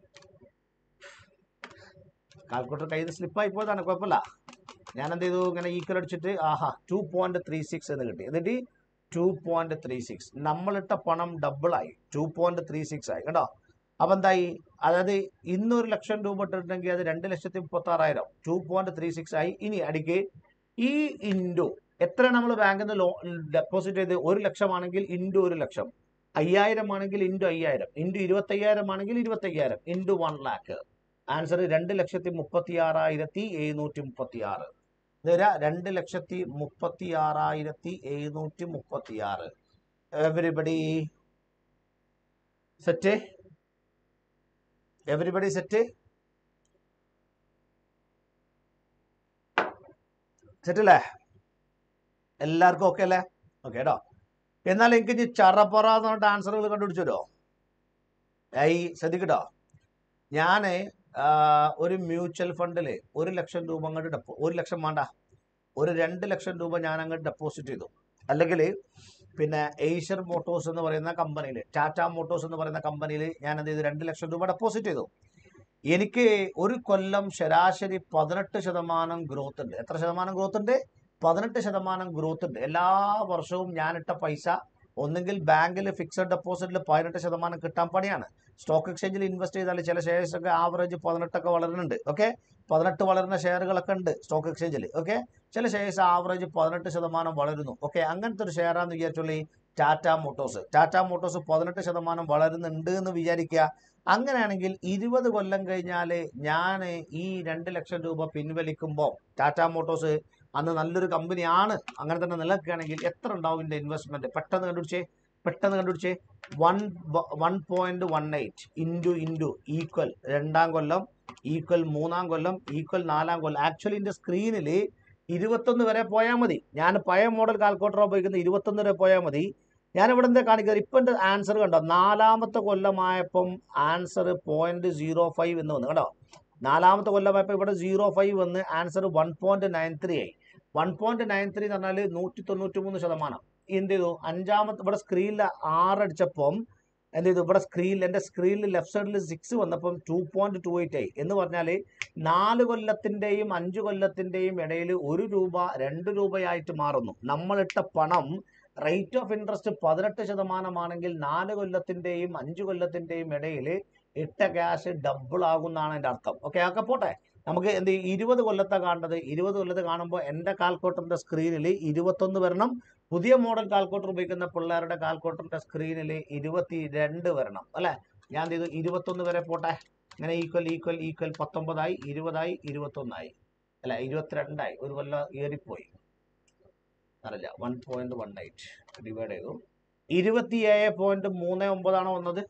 കാൽക്കുലേറ്റർ കയ്യിൽ നിന്ന് സ്ലിപ്പായി പോയതാണ് കുഴപ്പമില്ല ഞാൻ എന്ത് ചെയ്തു ഇങ്ങനെ ഈക്വൽ അടിച്ചിട്ട് ആഹാ ടു പോയിന്റ് ത്രീ സിക്സ് എന്ന് കിട്ടി എന്നിട്ട് ടു പോയിന്റ് ത്രീ സിക്സ് നമ്മളിട്ട പണം ഡബിൾ ആയി ടു പോയിന്റ് ത്രീ സിക്സ് ആയി കേട്ടോ അപ്പൊ എന്തായി അതായത് ഇന്ന് ഒരു ലക്ഷം രൂപ ഇട്ടിട്ടുണ്ടെങ്കിൽ അത് രണ്ട് ലക്ഷത്തി മുപ്പത്തി ആറായിരം ടു പോയിന്റ് ത്രീ സിക്സ് ആയി ഇനി അടിക്ക് ഈ ഇൻഡു എത്രയാണ് നമ്മൾ ബാങ്കിൽ നിന്ന് ലോ ഡെപ്പോസിറ്റ് ചെയ്ത് ഒരു ലക്ഷമാണെങ്കിൽ ഇൻറ്റു ഒരു ലക്ഷം അയ്യായിരം ആണെങ്കിൽ ഇൻറ്റു അയ്യായിരം ഇൻറ്റു ഇരുപത്തയ്യായിരം ആണെങ്കിൽ ഇരുപത്തയ്യായിരം ഇൻറ്റു വൺ ലാക്ക് ആൻസർ രണ്ട് ലക്ഷത്തി മുപ്പത്തി ആറായിരത്തി എഴുന്നൂറ്റി മുപ്പത്തി ആറ് ഇതുവരെ രണ്ട് ലക്ഷത്തി മുപ്പത്തി ആറായിരത്തി എഴുന്നൂറ്റി മുപ്പത്തി ആറ് everybody set everybody set set അല്ലേ എല്ലാവർക്കും ഓക്കെ അല്ലേ ഓക്കെ കേട്ടോ എന്നാൽ എനിക്ക് ഇനി ചറപ്പറ എന്ന് പറഞ്ഞിട്ട് ആൻസറുകൾ കണ്ടുപിടിച്ചു തരുമോ ഈ ശ്രദ്ധിക്കട്ടോ ഞാൻ ഒരു മ്യൂച്വൽ ഫണ്ടിൽ ഒരു ലക്ഷം രൂപ അങ്ങോട്ട് ഡെപ്പോ ഒരു ലക്ഷം വേണ്ട ഒരു രണ്ട് ലക്ഷം രൂപ ഞാൻ അങ്ങോട്ട് ഡെപ്പോസിറ്റ് ചെയ്തു അല്ലെങ്കിൽ പിന്നെ ഏഷ്യർ മോട്ടോഴ്സ് എന്ന് പറയുന്ന കമ്പനിയിൽ ടാറ്റ മോട്ടോഴ്സ് എന്ന് പറയുന്ന കമ്പനിയിൽ ഞാൻ എന്ത് ചെയ്തു രണ്ട് ലക്ഷം രൂപ ഡെപ്പോസിറ്റ് ചെയ്തു എനിക്ക് ഒരു കൊല്ലം ശരാശരി പതിനെട്ട് ശതമാനം ഗ്രോത്ത് ഉണ്ട് എത്ര ശതമാനം ഗ്രോത്ത് ഉണ്ട് പതിനെട്ട് ശതമാനം ഗ്രോത്ത് ഉണ്ട് എല്ലാ വർഷവും ഞാനിട്ട പൈസ ഒന്നുകിൽ ബാങ്കിൽ ഫിക്സഡ് ഡെപ്പോസിറ്റിൽ പതിനെട്ട് ശതമാനം കിട്ടാൻ പണിയാണ് സ്റ്റോക്ക് എക്സ്ചേഞ്ചിൽ ഇൻവെസ്റ്റ് ചെയ്താൽ ചില ഷെയർസ് ഒക്കെ ആവറേജ് പതിനെട്ടൊക്കെ വളരുന്നുണ്ട് ഓക്കെ പതിനെട്ട് വളരുന്ന ഷെയറുകളൊക്കെ ഉണ്ട് സ്റ്റോക്ക് എക്സ്ചേഞ്ചിൽ ഓക്കെ ചില ഷെയർസ് ആവറേജ് പതിനെട്ട് ശതമാനം വളരുന്നു ഓക്കെ അങ്ങനത്തെ ഒരു ഷെയറാന്ന് വിചാരിച്ചുള്ളൂ ഈ ടാറ്റ മോട്ടോഴ്സ് ടാറ്റ മോട്ടോഴ്സ് പതിനെട്ട് ശതമാനം വളരുന്നുണ്ട് എന്ന് വിചാരിക്കുക അങ്ങനെയാണെങ്കിൽ ഇരുപത് കൊല്ലം കഴിഞ്ഞാൽ ഞാൻ ഈ രണ്ട് ലക്ഷം രൂപ പിൻവലിക്കുമ്പോൾ ടാറ്റ മോട്ടോഴ്സ് അന്ന് നല്ലൊരു കമ്പനിയാണ് അങ്ങനെ തന്നെ നിലനിൽക്കുകയാണെങ്കിൽ എത്ര ഉണ്ടാവും ഇതിന്റെ ഇൻവെസ്റ്റ്മെന്റ് പെട്ടെന്ന് കണ്ടുപിടിച്ചേ പെട്ടെന്ന് കണ്ടുപിടിച്ചേ one one point one eight into into equal രണ്ടാം കൊല്ലം ഈക്വൽ മൂന്നാം കൊല്ലം ഈക്വൽ നാലാം കൊല്ലം ആക്ച്വലി ഇതിന്റെ സ്ക്രീനിൽ ഇരുപത്തൊന്ന് വരെ പോയാൽ മതി ഞാൻ പഴയ മോഡൽ കാൽക്കുലേറ്റർ ഉപയോഗിക്കുന്ന ഇരുപത്തൊന്ന് വരെ പോയാൽ മതി ഞാൻ ഇവിടെ എന്താ കാണിക്കുന്നത് ഇപ്പം എൻ്റെ ആൻസർ കണ്ടോ നാലാമത്തെ കൊല്ലമായപ്പം ആൻസർ പോയിന്റ് സീറോ ഫൈവ് എന്ന് വന്നു കേട്ടോ നാലാമത്തെ കൊല്ലമായപ്പോൾ ഇവിടെ സീറോ ഫൈവ് വന്ന് answer one point nine three ആയി വൺ പോയിന്റ് നയൻ ത്രീ എന്ന് പറഞ്ഞാൽ നൂറ്റി തൊണ്ണൂറ്റി മൂന്ന് ശതമാനം എന്ത് ചെയ്തു അഞ്ചാമത്തെ ഇവിടെ സ്ക്രീനിൽ ആറടിച്ചപ്പം എന്ത് ചെയ്തു ഇവിടെ സ്ക്രീനിൽ എൻ്റെ സ്ക്രീനിൽ ലെഫ്റ്റ് സൈഡിൽ സിക്സ് വന്നപ്പം ടു പോയിന്റ് ടു എയ്റ്റ് ആയി എന്ന് പറഞ്ഞാൽ നാല് കൊല്ലത്തിൻ്റെയും അഞ്ച് കൊല്ലത്തിൻ്റെയും ഇടയിൽ ഒരു രൂപ രണ്ട് രൂപയായിട്ട് മാറുന്നു നമ്മളിട്ട പണം റേറ്റ് ഓഫ് ഇൻട്രസ്റ്റ് പതിനെട്ട് ശതമാനമാണെങ്കിൽ നാല് കൊല്ലത്തിൻ്റെയും അഞ്ച് കൊല്ലത്തിൻ്റെയും ഇടയിൽ ഇട്ട ക്യാഷ് ഡബിൾ ആകുന്നതാണ് എൻ്റെ അർത്ഥം ഓക്കെ അതൊക്കെ പോട്ടെ നമുക്ക് എന്ത് ചെയ്യും? ഇരുപത് കൊല്ലത്തെ കാണേണ്ടത് ഇരുപത് കൊല്ലത്ത് കാണുമ്പോൾ എൻ്റെ കാൽക്കുലേറ്ററിൻ്റെ സ്ക്രീനിൽ ഇരുപത്തൊന്ന് വരണം പുതിയ മോഡൽ കാൽക്കുലേറ്റർ ഉപയോഗിക്കുന്ന പിള്ളേരുടെ കാൽക്കുലേറ്ററിൻ്റെ സ്ക്രീനിൽ ഇരുപത്തി രണ്ട് വരണം അല്ലേ ഞാൻ എന്ത് ചെയ്തു ഇരുപത്തൊന്ന് വരെ പോട്ടെ അങ്ങനെ ഈക്വൽ ഈക്വൽ ഈക്വൽ പത്തൊമ്പതായി ഇരുപതായി ഇരുപത്തൊന്നായി അല്ല ഇരുപത്തിരണ്ടായി ഒരു കൊല്ലം ഏറിപ്പോയി അറിയില്ല one point one eight divide ചെയ്തു ഇരുപത്തി ഏഴ് പോയിന്റ് മൂന്ന് ഒമ്പതാണോ വന്നത്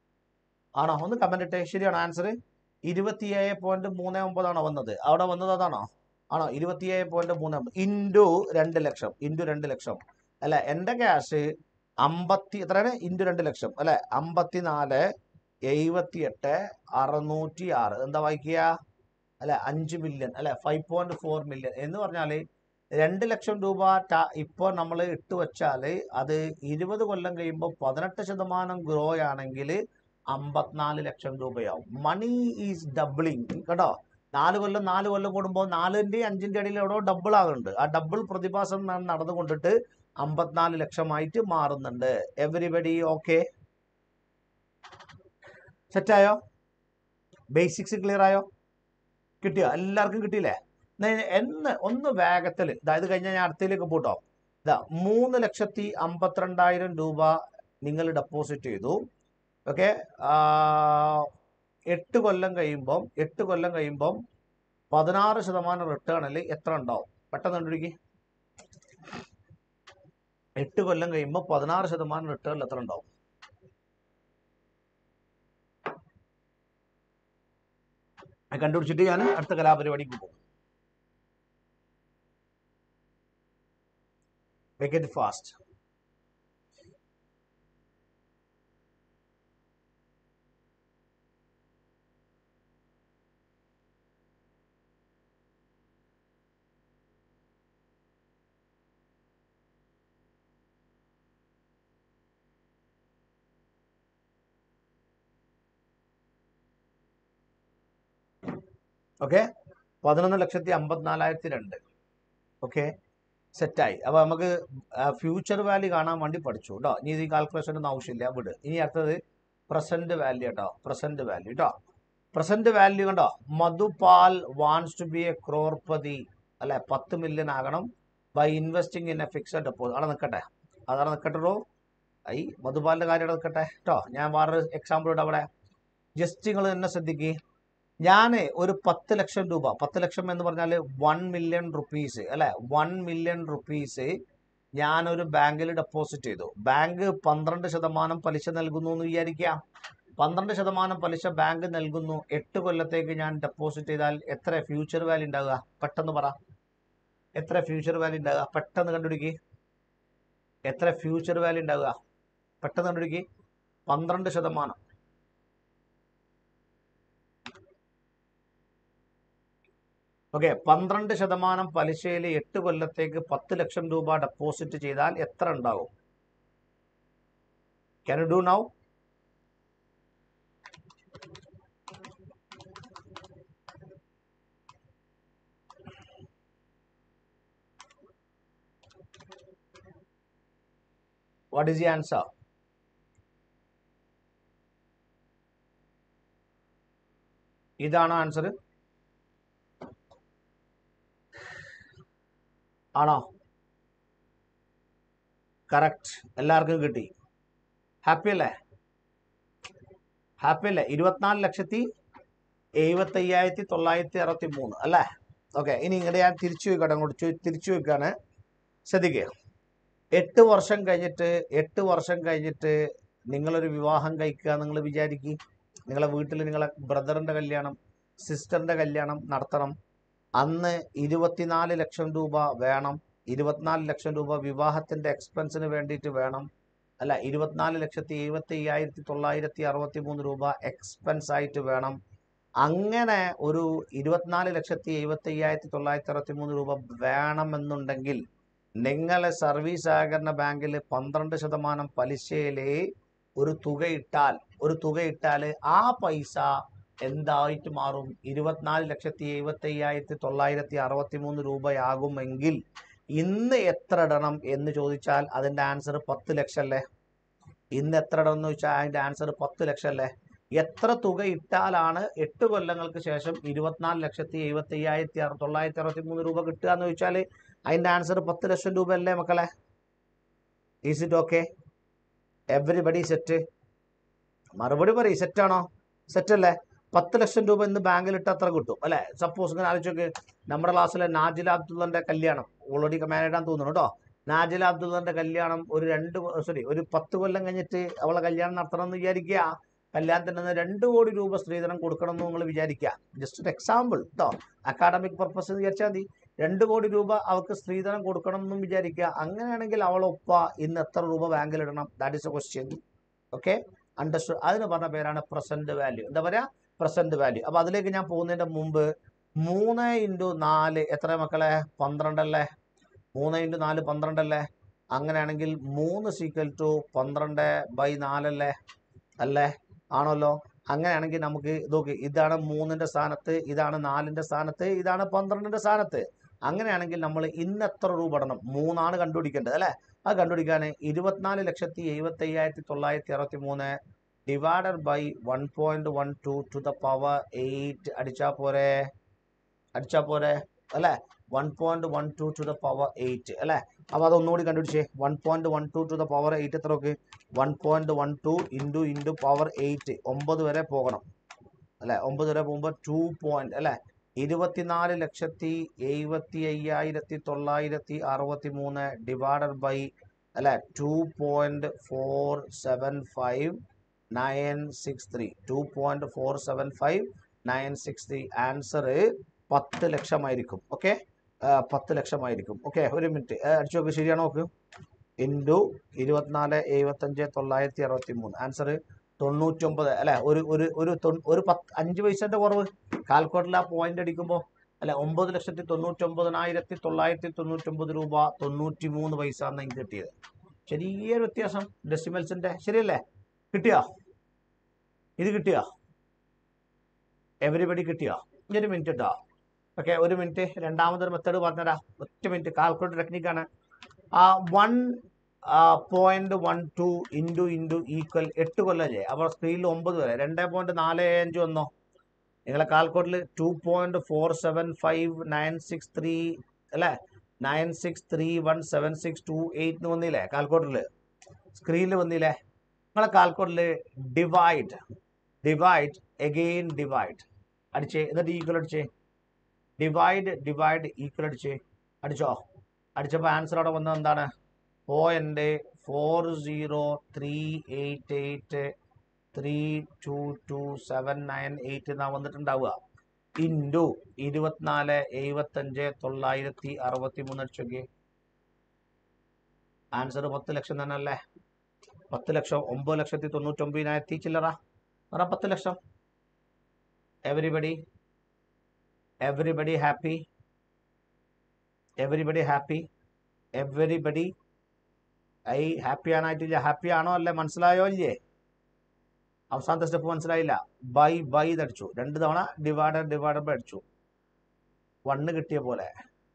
ആണോ ഒന്ന് കമന്റ് ഇട്ടേ ശരിയാണോ ആൻസർ ഇരുപത്തിയേഴ് പോയിന്റ് മൂന്ന് ഒമ്പതാണോ വന്നത് അവിടെ വന്നത് അതാണോ ആണോ ഇരുപത്തിയേഴ് പോയിന്റ് മൂന്ന് ഒമ്പത് ഇൻറ്റു രണ്ട് ലക്ഷം ഇൻറ്റു രണ്ട് ലക്ഷം അല്ലെ എൻ്റെ ക്യാഷ് അമ്പത്തി എത്രയാണ് ഇൻറ്റു രണ്ട് ലക്ഷം അല്ലെ അമ്പത്തിനാല് എഴുപത്തി എട്ട് അറുന്നൂറ്റി ആറ് എന്താ വായിക്കുക അല്ലെ അഞ്ച് മില്യൺ അല്ലെ ഫൈവ് പോയിന്റ് ഫോർ മില്യൺ എന്ന് പറഞ്ഞാൽ രണ്ട് ലക്ഷം രൂപ ടാ- ഇപ്പോൾ നമ്മൾ ഇട്ട് വെച്ചാൽ അത് ഇരുപത് കൊല്ലം കഴിയുമ്പോൾ പതിനെട്ട് ശതമാനം ഗ്രോ ആണെങ്കിൽ അമ്പത്തിനാല് ലക്ഷം രൂപയാവും മണി ഈസ് ഡബിളിങ് കേട്ടോ നാല് കൊല്ലം നാല് കൊല്ലം കൂടുമ്പോൾ നാലിൻ്റെ അഞ്ചിൻ്റെ ഇടയിൽ എവിടെയോ ഡബിൾ ആകുന്നുണ്ട് ആ ഡബിൾ പ്രതിഭാസം ന- നടന്നുകൊണ്ടിട്ട് അമ്പത്തിനാല് ലക്ഷമായിട്ട് മാറുന്നുണ്ട് എവരിബഡി ഓക്കെ സെറ്റായോ ബേസിക്സ് ക്ലിയർ ആയോ കിട്ടിയോ എല്ലാവർക്കും കിട്ടിയില്ലേ എന്നാ ഇനി എന്ന് ഒന്ന് വേഗത്തിൽ ഇതായത് കഴിഞ്ഞാൽ ഞാൻ അടുത്തതിലേക്ക് പോട്ടോ ഇതാ മൂന്ന് ലക്ഷത്തി അമ്പത്തിരണ്ടായിരം രൂപ നിങ്ങൾ ഡെപ്പോസിറ്റ് ചെയ്തു ഓക്കെ എട്ട് കൊല്ലം കഴിയുമ്പം എട്ട് കൊല്ലം കഴിയുമ്പം പതിനാറ് ശതമാനം റിട്ടേണിൽ എത്ര ഉണ്ടാവും പെട്ടെന്ന് കണ്ടുപിടിക്ക് എട്ട് കൊല്ലം കഴിയുമ്പോൾ പതിനാറ് ശതമാനം റിട്ടേണിൽ എത്ര ഉണ്ടാവും അത് കണ്ടുപിടിച്ചിട്ട് ഞാൻ അടുത്ത കലാപരിപാടിക്ക് പോകും മേക്ക് ഇറ്റ് ഫാസ്റ്റ് ഓക്കെ പതിനൊന്ന് ലക്ഷത്തി അമ്പത്തിനാലായിരത്തി രണ്ട് ഓക്കെ സെറ്റായി അപ്പോൾ നമുക്ക് ഫ്യൂച്ചർ വാല്യൂ കാണാൻ വേണ്ടി പഠിച്ചു കേട്ടോ ഇനി ഇത് കാൽക്കുലേഷൻ ഒന്നും ആവശ്യമില്ല വിട് ഇനി അടുത്തത് പ്രസന്റ് വാല്യൂ കേട്ടോ പ്രസന്റ് വാല്യൂ കേട്ടോ പ്രസന്റ് വാല്യൂ കണ്ടോ Madhupal wants to be a crorepati അല്ലെ പത്ത് മില്യൺ ആകണം by investing in a fixed deposit അവിടെ നിൽക്കട്ടെ അതവിടെ നിൽക്കട്ടോ ഐ മധുപാലിന്റെ കാര്യം അവിടെ നിൽക്കട്ടെ കേട്ടോ ഞാൻ വേറൊരു എക്സാമ്പിൾ ഇടാം അവിടെ ജസ്റ്റ് നിങ്ങൾ തന്നെ ശ്രദ്ധിക്കുക ഞാൻ ഒരു പത്ത് ലക്ഷം രൂപ പത്ത് ലക്ഷം എന്ന് പറഞ്ഞാൽ വൺ മില്യൺ റുപ്പീസ് അല്ലെ വൺ മില്യൺ റുപ്പീസ് ഞാനൊരു ബാങ്കിൽ ഡെപ്പോസിറ്റ് ചെയ്തു ബാങ്ക് പന്ത്രണ്ട് ശതമാനം പലിശ നൽകുന്നു എന്ന് വിചാരിക്കാം പന്ത്രണ്ട് ശതമാനം പലിശ ബാങ്ക് നൽകുന്നു എട്ട് കൊല്ലത്തേക്ക് ഞാൻ ഡെപ്പോസിറ്റ് ചെയ്താൽ എത്ര ഫ്യൂച്ചർ വാല്യൂ ഉണ്ടാവുക പെട്ടെന്ന് പറ എത്ര ഫ്യൂച്ചർ വാല്യൂ ഉണ്ടാവുക പെട്ടെന്ന് കണ്ടുപിടിക്കുക എത്ര ഫ്യൂച്ചർ വാല്യൂ ഉണ്ടാവുക പെട്ടെന്ന് കണ്ടുപിടിക്കുക പന്ത്രണ്ട് ശതമാനം ഓക്കെ പന്ത്രണ്ട് ശതമാനം പലിശയിൽ എട്ട് കൊല്ലത്തേക്ക് പത്ത് ലക്ഷം രൂപ ഡെപ്പോസിറ്റ് ചെയ്താൽ എത്ര ഉണ്ടാവും can do now what is the answer ഇതാണോ ആൻസർ ആണോ കറക്റ്റ് എല്ലാവർക്കും കിട്ടി ഹാപ്പി അല്ലേ ഹാപ്പി അല്ലേ ഇരുപത്തിനാല് ലക്ഷത്തി എഴുപത്തി അയ്യായിരത്തി തൊള്ളായിരത്തി അറുപത്തി മൂന്ന് അല്ലേ ഓക്കെ ഇനി ഇങ്ങോട്ട് ഞാൻ തിരിച്ചു വെക്കട്ടെ അങ്ങോട്ട് ചോ- തിരിച്ചു വെക്കാണ് ശ്രദ്ധിക്കുക എട്ട് വർഷം കഴിഞ്ഞിട്ട് എട്ട് വർഷം കഴിഞ്ഞിട്ട് നിങ്ങളൊരു വിവാഹം കഴിക്കുക നിങ്ങൾ വിചാരിക്കുക നിങ്ങളെ വീട്ടിൽ നിങ്ങളെ ബ്രദറിൻ്റെ കല്യാണം സിസ്റ്ററിൻ്റെ കല്യാണം നടത്തണം അന്ന് ഇരുപത്തിനാല് ലക്ഷം രൂപ വേണം ഇരുപത്തിനാല് ലക്ഷം രൂപ വിവാഹത്തിൻ്റെ എക്സ്പെൻസിന് വേണ്ടിയിട്ട് വേണം അല്ല ഇരുപത്തിനാല് ലക്ഷത്തി എഴുപത്തി അയ്യായിരത്തി തൊള്ളായിരത്തി അറുപത്തി മൂന്ന് രൂപ എക്സ്പെൻസ് ആയിട്ട് വേണം അങ്ങനെ ഒരു ഇരുപത്തിനാല് ലക്ഷത്തി എഴുപത്തി അയ്യായിരത്തി തൊള്ളായിരത്തി അറുപത്തി മൂന്ന് രൂപ വേണമെന്നുണ്ടെങ്കിൽ നിങ്ങളെ സർവീസ് സഹകരണ ബാങ്കിൽ പന്ത്രണ്ട് ശതമാനം പലിശയിൽ ഒരു തുക ഇട്ടാൽ ഒരു തുക ഇട്ടാൽ ആ പൈസ എന്തായിട്ട് മാറും ഇരുപത്തിനാല് ലക്ഷത്തി എഴുപത്തി അയ്യായിരത്തി തൊള്ളായിരത്തി അറുപത്തി മൂന്ന് രൂപയാകുമെങ്കിൽ ഇന്ന് എത്ര ഇടണം എന്ന് ചോദിച്ചാൽ അതിൻ്റെ ആൻസർ പത്ത് ലക്ഷം അല്ലേ ഇന്ന് എത്ര ഇടണം എന്ന് ചോദിച്ചാൽ അതിൻ്റെ ആൻസർ പത്ത് ലക്ഷം അല്ലേ എത്ര തുക ഇട്ടാലാണ് എട്ട് കൊല്ലങ്ങൾക്ക് ശേഷം ഇരുപത്തിനാല് ലക്ഷത്തി എഴുപത്തി അയ്യായിരത്തി അറു തൊള്ളായിരത്തി അറുപത്തി മൂന്ന് രൂപ കിട്ടുക എന്ന് ചോദിച്ചാൽ അതിൻ്റെ ആൻസർ പത്ത് ലക്ഷം രൂപ അല്ലേ മക്കളെ is it okay everybody set മറുപടി പറയും സെറ്റാണോ സെറ്റ് അല്ലേ പത്ത് ലക്ഷം രൂപ ഇന്ന് ബാങ്കിൽ ഇട്ട് അത്ര കിട്ടും അല്ലെ സപ്പോസ് ഇങ്ങനെ ആലോചിച്ച് നമ്മുടെ ക്ലാസ്സിലെ നാജില അബ്ദുള്ളന്റെ കല്യാണം ഓൾറെഡി മാരീഡാന്ന് തോന്നുന്നു കേട്ടോ നാജില അബ്ദുള്ളന്റെ കല്യാണം ഒരു രണ്ട് സോറി ഒരു പത്ത് കൊല്ലം കഴിഞ്ഞിട്ട് അവളെ കല്യാണം നടത്തണം എന്ന് വിചാരിക്കുക കല്യാണത്തിന് അന്ന് രണ്ട് കോടി രൂപ സ്ത്രീധനം കൊടുക്കണം എന്ന് നിങ്ങൾ വിചാരിക്കുക ജസ്റ്റ് ഒരു എക്സാമ്പിൾ കേട്ടോ അക്കാഡമിക് പർപ്പസ് എന്ന് വിചാരിച്ചാൽ മതി രണ്ട് കോടി രൂപ അവൾക്ക് സ്ത്രീധനം കൊടുക്കണം എന്നും വിചാരിക്കുക അങ്ങനെയാണെങ്കിൽ അവളൊപ്പ ഇന്ന് എത്ര രൂപ ബാങ്കിൽ ഇടണം that is a question okay understood അതിന് പറഞ്ഞ പേരാണ് പ്രസന്റ് വാല്യൂ എന്താ പറയാ പ്രസന്റ് വാല്യൂ അപ്പൊ അതിലേക്ക് ഞാൻ പോകുന്നതിന്റെ മുമ്പ് മൂന്ന് ഇൻറ്റു നാല് എത്ര മക്കളെ പന്ത്രണ്ടല്ലേ മൂന്ന് ഇൻറ്റു നാല് പന്ത്രണ്ടല്ലേ അങ്ങനെയാണെങ്കിൽ മൂന്ന് സീക്വൽ ടു പന്ത്രണ്ട് ബൈ നാലല്ലേ അല്ലേ ആണല്ലോ അങ്ങനെയാണെങ്കിൽ നമുക്ക് നോക്ക് ഇതാണ് മൂന്നിന്റെ സ്ഥാനത്ത് ഇതാണ് നാലിന്റെ സ്ഥാനത്ത് ഇതാണ് പന്ത്രണ്ടിന്റെ സ്ഥാനത്ത് അങ്ങനെയാണെങ്കിൽ നമ്മൾ ഇന്ന് എത്ര രൂപ ഇടണം മൂന്നാണ് കണ്ടുപിടിക്കേണ്ടത് അല്ലേ അത് കണ്ടുപിടിക്കാൻ ഇരുപത്തിനാല് ലക്ഷത്തി എഴുപത്തി അയ്യായിരത്തി തൊള്ളായിരത്തി അറുപത്തി മൂന്ന് divided by one point one two to the power eight അടിച്ചാൽ പോരെ അടിച്ചാൽ പോരെ അല്ലേ one point one two to the power eight അല്ലേ അപ്പോൾ അതൊന്നുകൂടി കണ്ടുപിടിച്ചേ one point one two to the power eight എത്ര നോക്ക് one point one two into into power eight ഒമ്പത് വരെ പോകണം അല്ലേ ഒമ്പത് വരെ പോകുമ്പോൾ ടു പോയിന്റ് അല്ലേ ഇരുപത്തിനാല് ലക്ഷത്തി എഴുപത്തി അയ്യായിരത്തി തൊള്ളായിരത്തി അറുപത്തി മൂന്ന് ഡിവൈഡഡ് ബൈ അല്ലെ two point four seven five nine six three two point four seven five nine six three answer പത്ത് ലക്ഷമായിരിക്കും ഓക്കെ പത്ത് ലക്ഷമായിരിക്കും ഓക്കെ ഒരു മിനിറ്റ് അടിച്ചു നോക്ക് ശരിയാണോ നോക്ക് ഇൻറ്റു ഇരുപത്തിനാല് എഴുപത്തഞ്ച് തൊള്ളായിരത്തി അറുപത്തി മൂന്ന് ആൻസർ തൊണ്ണൂറ്റൊമ്പത് അല്ലെ ഒരു ഒരു ഒരു തൊണ്ണൂ- ഒരു പത്ത് അഞ്ച് പൈസന്റെ കുറവ് കാൽക്കുലേറ്ററിൽ ആ പോയിന്റ് അടിക്കുമ്പോൾ അല്ലെ ഒമ്പത് ലക്ഷത്തി തൊണ്ണൂറ്റൊമ്പതിനായിരത്തി തൊള്ളായിരത്തി തൊണ്ണൂറ്റൊമ്പത് രൂപ തൊണ്ണൂറ്റി മൂന്ന് പൈസ എന്നാണ് എനിക്ക് കിട്ടിയത് ചെറിയൊരു വ്യത്യാസം ഡെസിമൽസിന്റെ ശരിയല്ലേ കിട്ടിയോ ഇത് കിട്ടിയോ എവരിബഡി കിട്ടിയോ ഇനി ഒരു മിനിറ്റ് കേട്ടോ ഓക്കെ ഒരു മിനിറ്റ് രണ്ടാമതൊരു മെത്തേഡ് പറഞ്ഞുതരാ ഒറ്റ മിനിറ്റ് കാൽക്കുലേറ്റർ ടെക്നിക്കാണ് ആ one point one two into into equal എട്ട് കൊല്ലല്ലേ അപ്പോൾ സ്ക്രീനിൽ ഒമ്പത് വരെ രണ്ട് പോയിന്റ് നാല് അഞ്ച് വന്നോ നിങ്ങളെ കാൽക്കുലേറ്ററിൽ two point four seven five nine six three അല്ലേ nine six three one seven six two eight എന്ന് വന്നില്ലേ കാൽക്കുലേറ്ററിൽ സ്ക്രീനിൽ വന്നില്ലേ നിങ്ങളെ കാൽക്കുലേറ്ററിൽ ഡിവൈഡ് ഡിവൈഡ് എഗെയിൻ ഡിവൈഡ് അടിച്ചേ എന്നിട്ട് ഈക്വൽ അടിച്ചേ ഡിവൈഡ് ഡിവൈഡ് ഈക്വൽ അടിച്ചേ അടിച്ചോ അടിച്ചപ്പോൾ ആൻസർ അവിടെ വന്നത് എന്താണ് point four zero three eight eight three two two seven nine eight എന്നാ വന്നിട്ടുണ്ടാവുക ഇൻറ്റു ഇരുപത്തിനാല് എഴുപത്തഞ്ച് തൊള്ളായിരത്തി അറുപത്തി മൂന്ന് അടിച്ചോക്കെ ആൻസർ പത്ത് ലക്ഷം തന്നെ അല്ലേ പത്ത് ലക്ഷം ഒമ്പത് ലക്ഷത്തി തൊണ്ണൂറ്റൊമ്പതിനായിരത്തി ചില്ലറ പറ പത്ത് ലക്ഷം everybody everybody happy everybody happy everybody I happy ആണായിട്ടില്ല ഹാപ്പി ആണോ അല്ലേ മനസ്സിലായോ ഇല്ലേ അവസാനത്തെ സ്റ്റെപ്പ് മനസ്സിലായില്ല ബൈ ബൈ അടിച്ചു രണ്ട് തവണ ഡിവൈഡർ ഡിവൈഡർ ബൈ അടിച്ചു വണ്ണ് കിട്ടിയ പോലെ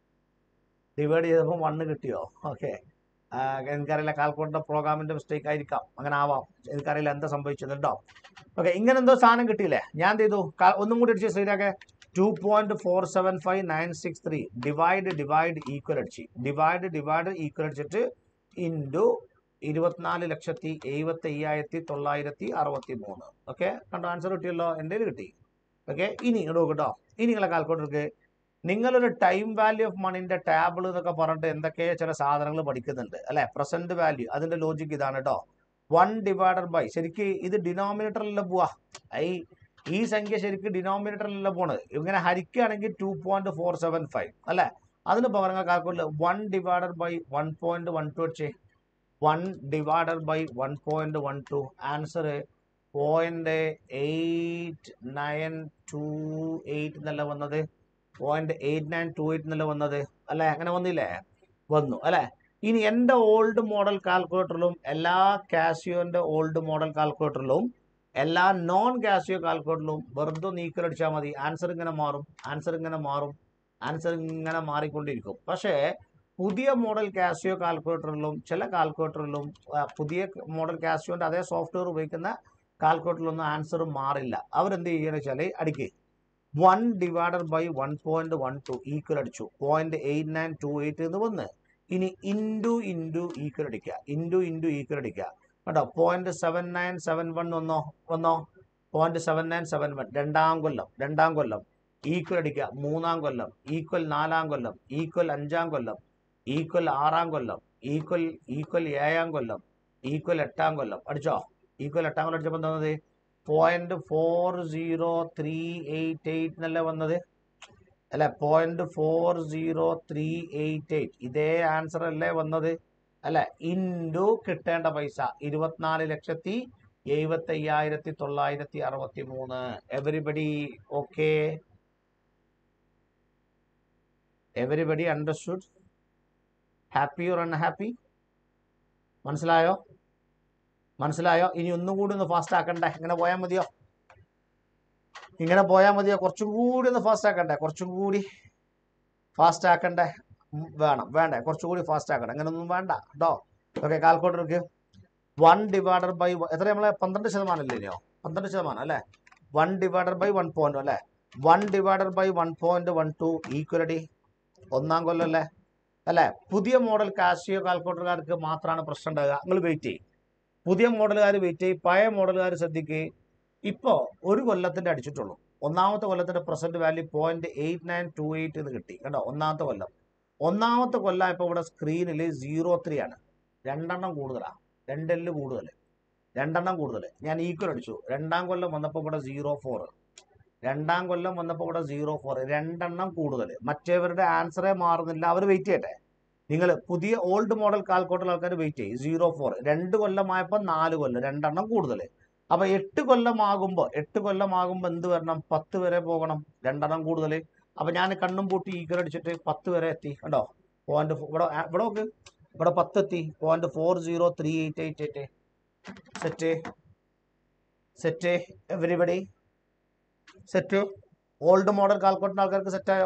ഡിവൈഡ് ചെയ്തപ്പോൾ വണ്ണ് കിട്ടിയോ ഓക്കെ എനിക്കറിയില്ല കാൽക്കുലേറ്റർ പ്രോഗ്രാമിന്റെ മിസ്റ്റേക്ക് ആയിരിക്കാം അങ്ങനെ ആവാം എനിക്കറിയില്ല എന്താ സംഭവിച്ചത് കേട്ടോ ഓക്കെ ഇങ്ങനെ എന്തോ സാധനം കിട്ടിയില്ലേ ഞാൻ എന്ത് ചെയ്തു കാ- ഒന്നും കൂടി അടിച്ചു ശ്രീരാക്കെ two point four seven five nine six three divide divide equal അടിച്ച് ഡിവൈഡ് ഡിവൈഡ് ഈക്വൽ അടിച്ചിട്ട് ഇൻറ്റു ഇരുപത്തിനാല് ലക്ഷത്തി എഴുപത്തി അയ്യായിരത്തി തൊള്ളായിരത്തി അറുപത്തി മൂന്ന് ഓക്കെ കണ്ടോ ആൻസർ കിട്ടിയല്ലോ എൻ്റെ കയ്യിൽ കിട്ടി ഓക്കെ ഇനി ഇങ്ങോട്ട് നോക്കട്ടോ ഇനി നിങ്ങളെ കാൽക്കുലേറ്റർക്ക് നിങ്ങളൊരു ടൈം വാല്യൂ ഓഫ് മണിന്റെ ടേബിൾ എന്നൊക്കെ പറഞ്ഞിട്ട് എന്തൊക്കെ ചില സാധനങ്ങൾ പഠിക്കുന്നുണ്ട് അല്ലെ പ്രസന്റ് വാല്യൂ അതിന്റെ ലോജിക്ക് ഇതാണ് കേട്ടോ വൺ ഡിവൈഡഡ് ബൈ ശരിക്ക് ഇത് ഡിനോമിനേറ്ററിലല്ല പോവാ ഈ ഈ സംഖ്യ ശരിക്ക് ഡിനോമിനേറ്ററിലല്ല പോണത് ഇങ്ങനെ ഹരിക്കുകയാണെങ്കിൽ two point four seven five അല്ലെ അതിന് പകരം calculate one divided by one point one two വെച്ചേ one divided by one point one two answer point eight nine two eight എന്നല്ല വന്നത് point eight nine two eight എന്നല്ല വന്നത് അല്ലെ അങ്ങനെ വന്നില്ലേ വന്നു അല്ലെ ഇനി എൻ്റെ ഓൾഡ് മോഡൽ കാൽക്കുലേറ്ററിലും എല്ലാ കാസിയോന്റെ ഓൾഡ് മോഡൽ കാൽക്കുലേറ്ററിലും എല്ലാ നോൺ കാസിയോ കാൽക്കുലേറ്ററിലും വെറുതെ നീക്കലടിച്ചാൽ മതി ആൻസർ ഇങ്ങനെ മാറും ആൻസർ ഇങ്ങനെ മാറും ആൻസർ ഇങ്ങനെ മാറിക്കൊണ്ടിരിക്കും പക്ഷേ പുതിയ മോഡൽ കാസിയോ കാൽക്കുലേറ്ററിലും ചില കാൽക്കുലേറ്ററിലും ആ, പുതിയ മോഡൽ കാസിയോന്റെ അതേ സോഫ്റ്റ്വെയർ ഉപയോഗിക്കുന്ന കാൽക്കുലേറ്ററിലൊന്നും ആൻസർ മാറില്ല അവരെന്ത് ചെയ്യുകയെന്ന് വെച്ചാൽ അടിക്ക് one divided by one point one two equal അടിച്ചു point eight nine two eight എന്ന് വന്ന് ഇനി ഇൻറ്റു ഇൻറ്റു ഈക്വൽ അടിക്കുക ഇൻറ്റു ഇൻറ്റു ഈക്വൽ അടിക്കുക കേട്ടോ point seven nine seven one വന്നോ വന്നോ point seven nine seven one രണ്ടാം കൊല്ലം രണ്ടാം കൊല്ലം ഈക്വൽ അടിക്കുക മൂന്നാം കൊല്ലം ഈക്വൽ നാലാം കൊല്ലം ഈക്വൽ അഞ്ചാം കൊല്ലം ഈക്വൽ ആറാം കൊല്ലം ഈക്വൽ ഈക്വൽ ഏഴാം കൊല്ലം ഈക്വൽ എട്ടാം കൊല്ലം അടിച്ചോ ഈക്വൽ എട്ടാം കൊല്ലം അടിച്ചപ്പോൾ എന്താ വന്നത് point four zero three eight eight എന്നല്ലേ വന്നത് അല്ലെ point four zero three eight eight ഇതേ ആൻസർ അല്ലേ വന്നത് അല്ലെ ഇൻഡു കിട്ടേണ്ട പൈസ ഇരുപത്തിനാല് ലക്ഷത്തി എഴുപത്തി അയ്യായിരത്തി തൊള്ളായിരത്തി അറുപത്തി മൂന്ന് everybody okay everybody understood happy or unhappy മനസ്സിലായോ മനസ്സിലായോ ഇനി ഒന്നും കൂടി ഒന്ന് ഫാസ്റ്റ് ആക്കണ്ടേ ഇങ്ങനെ പോയാൽ മതിയോ ഇങ്ങനെ പോയാൽ മതിയോ കുറച്ചും കൂടി ഒന്ന് ഫാസ്റ്റ് ആക്കണ്ടേ കുറച്ചും കൂടി ഫാസ്റ്റ് ആക്കണ്ടേ ഉം, വേണം വേണ്ടേ കുറച്ചും കൂടി ഫാസ്റ്റ് ആക്കണ്ടേ അങ്ങനെയൊന്നും വേണ്ട കേട്ടോ ഓക്കെ കാൽക്കുലേറ്റർക്ക് വൺ ഡിവൈഡഡ് ബൈ എത്ര നമ്മളെ പന്ത്രണ്ട് ശതമാനം അല്ലേ ഇനിയോ പന്ത്രണ്ട് ശതമാനം അല്ലേ one divided by one point അല്ലേ one divided by one point one two ഈക്വലടി ഒന്നാം കൊല്ലം അല്ലേ അല്ലേ പുതിയ മോഡൽ കാശിയോ കാൽക്കുലേറ്റർകാർക്ക് മാത്രമാണ് പ്രശ്നം ഉണ്ടാകുക നിങ്ങൾ വെയിറ്റ് ചെയ്യും പുതിയ മോഡലുകാർ വെയിറ്റ് ചെയ്യും പഴയ മോഡലുകാർ ശ്രദ്ധിക്കുക ഇപ്പോൾ ഒരു കൊല്ലത്തിന്റെ അടിച്ചിട്ടുള്ളൂ ഒന്നാമത്തെ കൊല്ലത്തിന്റെ present value point eight nine two eight എന്ന് കിട്ടി കണ്ടോ ഒന്നാമത്തെ കൊല്ലം ഒന്നാമത്തെ കൊല്ലം ഇപ്പോൾ ഇവിടെ സ്ക്രീനിൽ സീറോ ത്രീ ആണ് രണ്ടെണ്ണം കൂടുതലാണ് രണ്ടെല്ല് കൂടുതൽ രണ്ടെണ്ണം കൂടുതൽ ഞാൻ ഈക്വൽ അടിച്ചു രണ്ടാം കൊല്ലം വന്നപ്പോൾ ഇവിടെ സീറോ ഫോർ രണ്ടാം കൊല്ലം വന്നപ്പോൾ ഇവിടെ സീറോ ഫോർ രണ്ടെണ്ണം കൂടുതൽ മറ്റേവരുടെ ആൻസറേ മാറുന്നില്ല അവർ വെയിറ്റ് ചെയ്യട്ടെ നിങ്ങൾ പുതിയ ഓൾഡ് മോഡൽ കാൽക്കുലേറ്റർ ആൾക്കാർ വെയിറ്റ് ചെയ്യും സീറോ ഫോർ രണ്ട് കൊല്ലമായപ്പോൾ നാല് കൊല്ലം രണ്ടെണ്ണം കൂടുതൽ അപ്പൊ എട്ട് കൊല്ലമാകുമ്പോൾ എട്ട് കൊല്ലമാകുമ്പോൾ എന്ത് വരണം പത്ത് വരെ പോകണം രണ്ടെണ്ണം കൂടുതൽ അപ്പൊ ഞാൻ കണ്ണും പൂട്ടി ഈക്വൽ അടിച്ചിട്ട് പത്ത് വരെ എത്തി കണ്ടോ പോയിന്റ് ഇവിടെ ആ, ഇവിടെ നോക്ക് ഇവിടെ പത്ത് എത്തി point four zero three eight eight eight set set everybody set old model calculator ആൾക്കാർക്ക് സെറ്റായോ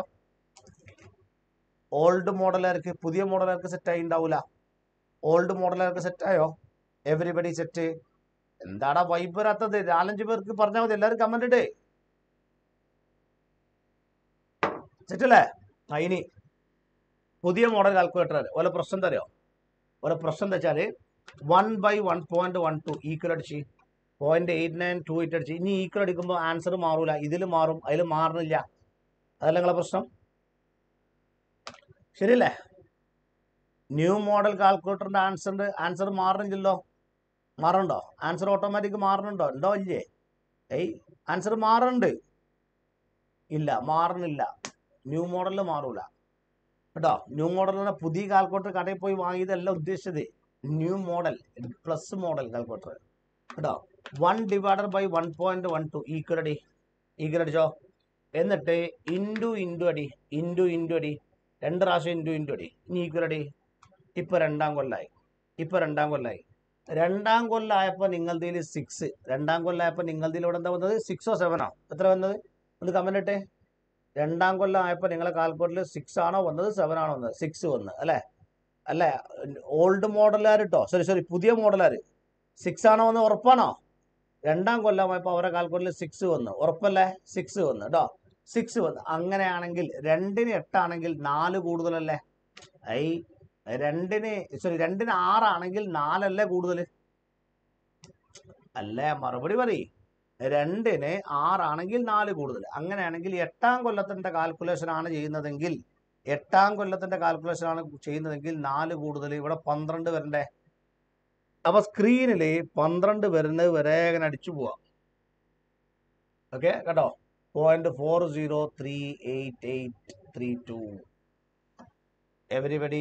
ഓൾഡ് മോഡലുകാർക്ക് പുതിയ മോഡലുകാർക്ക് സെറ്റായി ഉണ്ടാവൂല ഓൾഡ് മോഡലുകാർക്ക് സെറ്റായോ എവരിബഡി സെറ്റ് എന്താടാ വൈബ് വരാത്തത് നാലഞ്ച് പേർക്ക് പറഞ്ഞാൽ മതി എല്ലാവരും കമന്റ് ഇടേ സെറ്റല്ലേ ആ ഇനി പുതിയ മോഡൽ കാൽക്കുലേറ്റർ ഓരോ പ്രശ്നം തരുമോ ഓരോ പ്രശ്നം എന്താ വെച്ചാൽ one by one point one two equal അടിച്ച് point eight nine two eight അടിച്ച് ഇനി ഈക്വൽ അടിക്കുമ്പോൾ ആൻസർ മാറൂല ഇതിൽ മാറും അതിൽ മാറുന്നില്ല അതല്ല നിങ്ങളെ പ്രശ്നം ശരിയല്ലേ ന്യൂ മോഡൽ കാൽക്കുലേറ്ററിന്റെ ആൻസറിന്റെ ആൻസർ മാറുന്നില്ലല്ലോ മാറണ്ടോ ആൻസർ ഓട്ടോമാറ്റിക് മാറുന്നുണ്ടോ ഉണ്ടോ ഇല്ലേ ഏയ് ആൻസർ മാറുന്നുണ്ട് ഇല്ല മാറുന്നില്ല ന്യൂ മോഡലിൽ മാറൂല കേട്ടോ ന്യൂ മോഡൽ പറഞ്ഞാൽ പുതിയ കാൽക്കുലേറ്റർ കടയിൽ പോയി വാങ്ങിയതല്ല ഉദ്ദേശിച്ചത് new model plus model calculator കേട്ടോ one divided by one point one two equal അടി ഈക്വൽ അടിച്ചോ എന്നിട്ട് ഇൻറ്റു ഇൻറ്റു അടി ഇൻറ്റു ഇൻറ്റു അടി രണ്ട് പ്രാവശ്യം ഇൻറ്റു ഇൻറ്റു അടി ഇനി ഈക്വൽ അടി ഇപ്പൊ രണ്ടാം കൊല്ലായി ഇപ്പൊ രണ്ടാം കൊല്ലായി രണ്ടാം കൊല്ലായപ്പോൾ നിങ്ങളതിൽ സിക്സ് രണ്ടാം കൊല്ലായപ്പോൾ നിങ്ങളതിൽ ഇവിടെ എന്താ വന്നത് സിക്സോ സെവനോ എത്ര വന്നത് ഒന്ന് കമന്റ് ഇട്ടേ രണ്ടാം കൊല്ലം ആയപ്പോൾ നിങ്ങളെ കാൽക്കുലേറ്ററിൽ സിക്സ് ആണോ വന്നത് സെവൻ ആണോ വന്നത് സിക്സ് വന്ന് അല്ലേ അല്ലേ ഓൾഡ് മോഡലുകാർ കേട്ടോ സോറി സോറി പുതിയ മോഡലുകാർ സിക്സ് ആണോ വന്ന് ഉറപ്പാണോ രണ്ടാം കൊല്ലമായപ്പോൾ അവരെ കാൽക്കുലേറ്ററിൽ സിക്സ് വന്നു ഉറപ്പല്ലേ സിക്സ് വന്നു കേട്ടോ സിക്സ് വന്നു അങ്ങനെയാണെങ്കിൽ രണ്ടിന് എട്ടാണെങ്കിൽ നാല് കൂടുതലല്ലേ ഐ രണ്ടിന് സോറി രണ്ടിന് ആറാണെങ്കിൽ നാലല്ലേ കൂടുതൽ അല്ലേ മറുപടി പറയ് രണ്ടിന് ആറാണെങ്കിൽ നാല് കൂടുതൽ അങ്ങനെയാണെങ്കിൽ എട്ടാം കൊല്ലത്തിന്റെ കാൽക്കുലേഷൻ ആണ് ചെയ്യുന്നതെങ്കിൽ എട്ടാം കൊല്ലത്തിന്റെ കാൽക്കുലേഷൻ ആണ് ചെയ്യുന്നതെങ്കിൽ നാല് കൂടുതൽ ഇവിടെ പന്ത്രണ്ട് വരണ്ടേ അപ്പൊ സ്ക്രീനിൽ പന്ത്രണ്ട് വരുന്നത് വരെ ഇങ്ങനെ അടിച്ചു പോവാം ഓക്കെ കേട്ടോ point four zero three eight eight three two everybody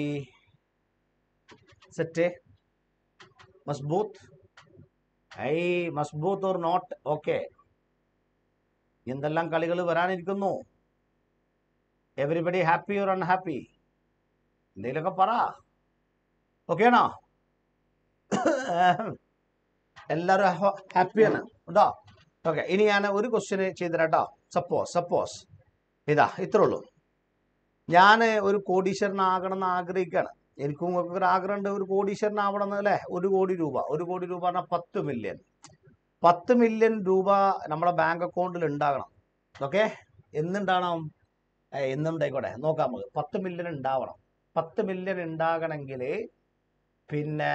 set മസ്ബൂത്ത് ഐ മസ്ബൂത്ത് ഓർ നോട്ട് ഓക്കെ എന്തെല്ലാം കളികൾ വരാനിരിക്കുന്നു എവരിബഡി ഹാപ്പി ഓർ അൺഹാപ്പി എന്തെങ്കിലുമൊക്കെ പറ ഓക്കെ ആണോ എല്ലാവരും ഹാപ്പിയാണ് ഉണ്ടോ ഓക്കെ ഇനി ഞാൻ ഒരു ക്വസ്റ്റ്യൻ ചെയ്തുതരാം കേട്ടോ സപ്പോസ് സപ്പോസ് ഇതാ ഇത്രേ ഉള്ളൂ ഞാൻ ഒരു കോടീശ്വരനാകണം എന്ന് ആഗ്രഹിക്കുകയാണ് എനിക്കും നിങ്ങൾക്ക് ഒരു ആഗ്രഹമുണ്ട് ഒരു കോടീശ്വരനാവണം എന്ന് അല്ലേ ഒരു കോടി രൂപ ഒരു കോടി രൂപ പറഞ്ഞാൽ പത്ത് മില്യൺ പത്ത് മില്യൺ രൂപ നമ്മുടെ ബാങ്ക് അക്കൗണ്ടിൽ ഉണ്ടാകണം ഓക്കെ എന്നുണ്ടാവണം ഏ, എന്നുണ്ടായിക്കോട്ടെ നോക്കാം നമുക്ക് പത്ത് മില്യൺ ഉണ്ടാവണം പത്ത് മില്യൺ ഉണ്ടാകണമെങ്കിൽ പിന്നെ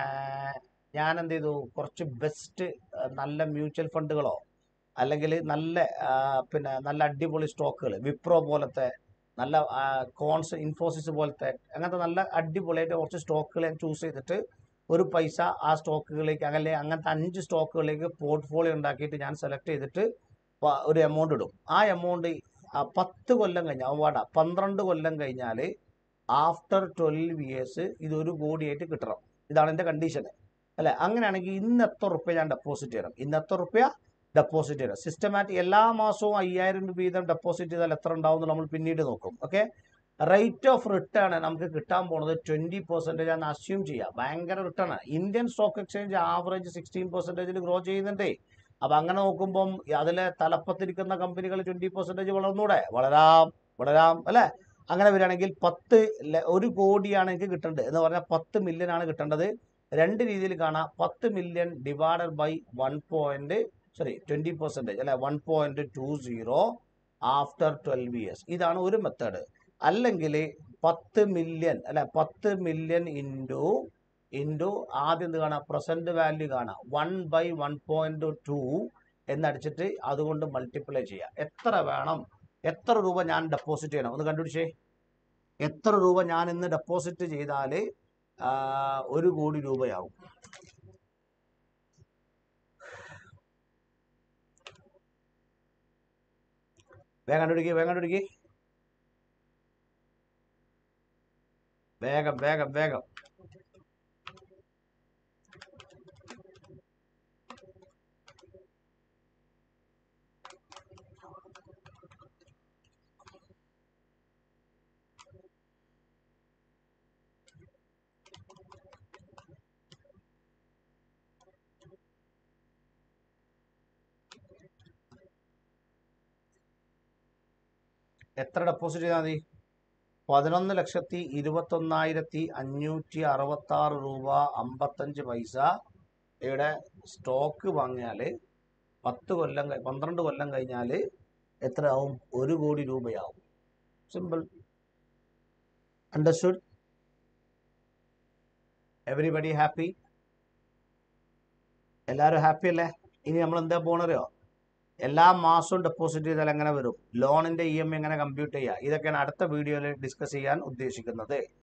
ഞാൻ എന്ത് ചെയ്തു കുറച്ച് ബെസ്റ്റ് നല്ല മ്യൂച്വൽ ഫണ്ടുകളോ അല്ലെങ്കിൽ നല്ല ആ, പിന്നെ നല്ല അടിപൊളി സ്റ്റോക്കുകൾ വിപ്രോ പോലത്തെ നല്ല കോൺസ് ഇൻഫോസിസ് പോലത്തെ അങ്ങനത്തെ നല്ല അടിപൊളിയായിട്ട് കുറച്ച് സ്റ്റോക്കുകൾ ഞാൻ ചൂസ് ചെയ്തിട്ട് ഒരു പൈസ ആ സ്റ്റോക്കുകളിലേക്ക് അങ്ങനെ അങ്ങനത്തെ അഞ്ച് സ്റ്റോക്കുകളിലേക്ക് പോർട്ട്ഫോളിയോ ഉണ്ടാക്കിയിട്ട് ഞാൻ സെലക്ട് ചെയ്തിട്ട് പ- ഒരു എമൗണ്ട് ഇടും ആ എമൗണ്ട് പത്ത് കൊല്ലം കഴിഞ്ഞാൽ വേണ്ട പന്ത്രണ്ട് കൊല്ലം കഴിഞ്ഞാൽ ആഫ്റ്റർ ട്വൽവ് ഇയേഴ്സ് ഇത് ഒരു കോടിയായിട്ട് കിട്ടണം ഇതാണ് എൻ്റെ കണ്ടീഷൻ അല്ലേ അങ്ങനെയാണെങ്കിൽ ഇന്ന് എത്ര റുപ്യ ഞാൻ ഡെപ്പോസിറ്റ് ചെയ്യണം ഇന്ന് എത്ര റുപ്യ ഡെപ്പോസിറ്റ് ചെയ്യണം സിസ്റ്റമാറ്റിക് എല്ലാ മാസവും അയ്യായിരം രൂപ വീതം ഡെപ്പോസിറ്റ് ചെയ്താൽ എത്ര ഉണ്ടാവും എന്ന് നമ്മൾ പിന്നീട് നോക്കും ഓക്കെ റേറ്റ് ഓഫ് റിട്ടേൺ നമുക്ക് കിട്ടാൻ പോണത് ട്വന്റി പെർസെൻറ്റേജ് ആണ് അസ്യൂം ചെയ്യുക ഭയങ്കര റിട്ടേൺ ആണ് Indian stock exchange average sixteen പെർസെൻറ്റേജിൽ ഗ്രോ ചെയ്യുന്നുണ്ടേ അപ്പൊ അങ്ങനെ നോക്കുമ്പം അതിലെ തലപ്പത്തിരിക്കുന്ന കമ്പനികൾ ട്വന്റി പെർസെൻറ്റേജ് വളർന്നൂടെ വളരാം വളരാം അല്ലെ അങ്ങനെ വരികയാണെങ്കിൽ പത്ത് ല- ഒരു കോടിയാണ് എനിക്ക് കിട്ടേണ്ടത് എന്ന് പറഞ്ഞാൽ പത്ത് മില്യൺ ആണ് കിട്ടേണ്ടത് രണ്ട് രീതിയിൽ കാണാം പത്ത് million divided by one point sorry twenty percentage അല്ലെ one point two zero after twelve years ഇതാണ് ഒരു മെത്തേഡ് അല്ലെങ്കിൽ പത്ത് മില്യൺ അല്ലെ പത്ത് മില്യൺ ഇൻറ്റു ഇൻറ്റു ആദ്യം എന്ത് കാണാം പ്രസന്റ് വാല്യൂ കാണാം one by one point two എന്നടിച്ചിട്ട് അതുകൊണ്ട് മൾട്ടിപ്ലൈ ചെയ്യാം എത്ര വേണം എത്ര രൂപ ഞാൻ ഡെപ്പോസിറ്റ് ചെയ്യണം ഒന്ന് കണ്ടുപിടിച്ചേ എത്ര രൂപ ഞാൻ ഇന്ന് ഡെപ്പോസിറ്റ് ചെയ്താൽ ഒരു കോടി രൂപയാവും വേഗം കണ്ടുപിടിക്കുക വേഗം കണ്ടുപിടിക്കുക വേഗം വേഗം വേഗം എത്ര ഡെപ്പോസിറ്റ് ചെയ്താൽ മതി പതിനൊന്ന് ലക്ഷത്തി ഇരുപത്തൊന്നായിരത്തി അഞ്ഞൂറ്റി അറുപത്തി ആറ് രൂപ അമ്പത്തഞ്ച് പൈസ ഇവിടെ സ്റ്റോക്ക് വാങ്ങിയാൽ പത്ത് കൊല്ലം കഴി- പന്ത്രണ്ട് കൊല്ലം കഴിഞ്ഞാൽ എത്രയാവും ഒരു കോടി രൂപയാവും സിമ്പിൾ അണ്ടർസ്റ്റുഡ് എവറിബഡി ഹാപ്പി എല്ലാവരും ഹാപ്പി അല്ലേ ഇനി നമ്മൾ എന്താ പോണറിയോ എല്ലാ മാസവും ഡെപ്പോസിറ്റ് ചെയ്താൽ എങ്ങനെ വരും ലോണിന്റെ ഇ എം ഐ എങ്ങനെ കമ്പ്യൂട്ട് ചെയ്യുക ഇതൊക്കെയാണ് അടുത്ത വീഡിയോയിൽ ഡിസ്കസ് ചെയ്യാൻ ഉദ്ദേശിക്കുന്നത്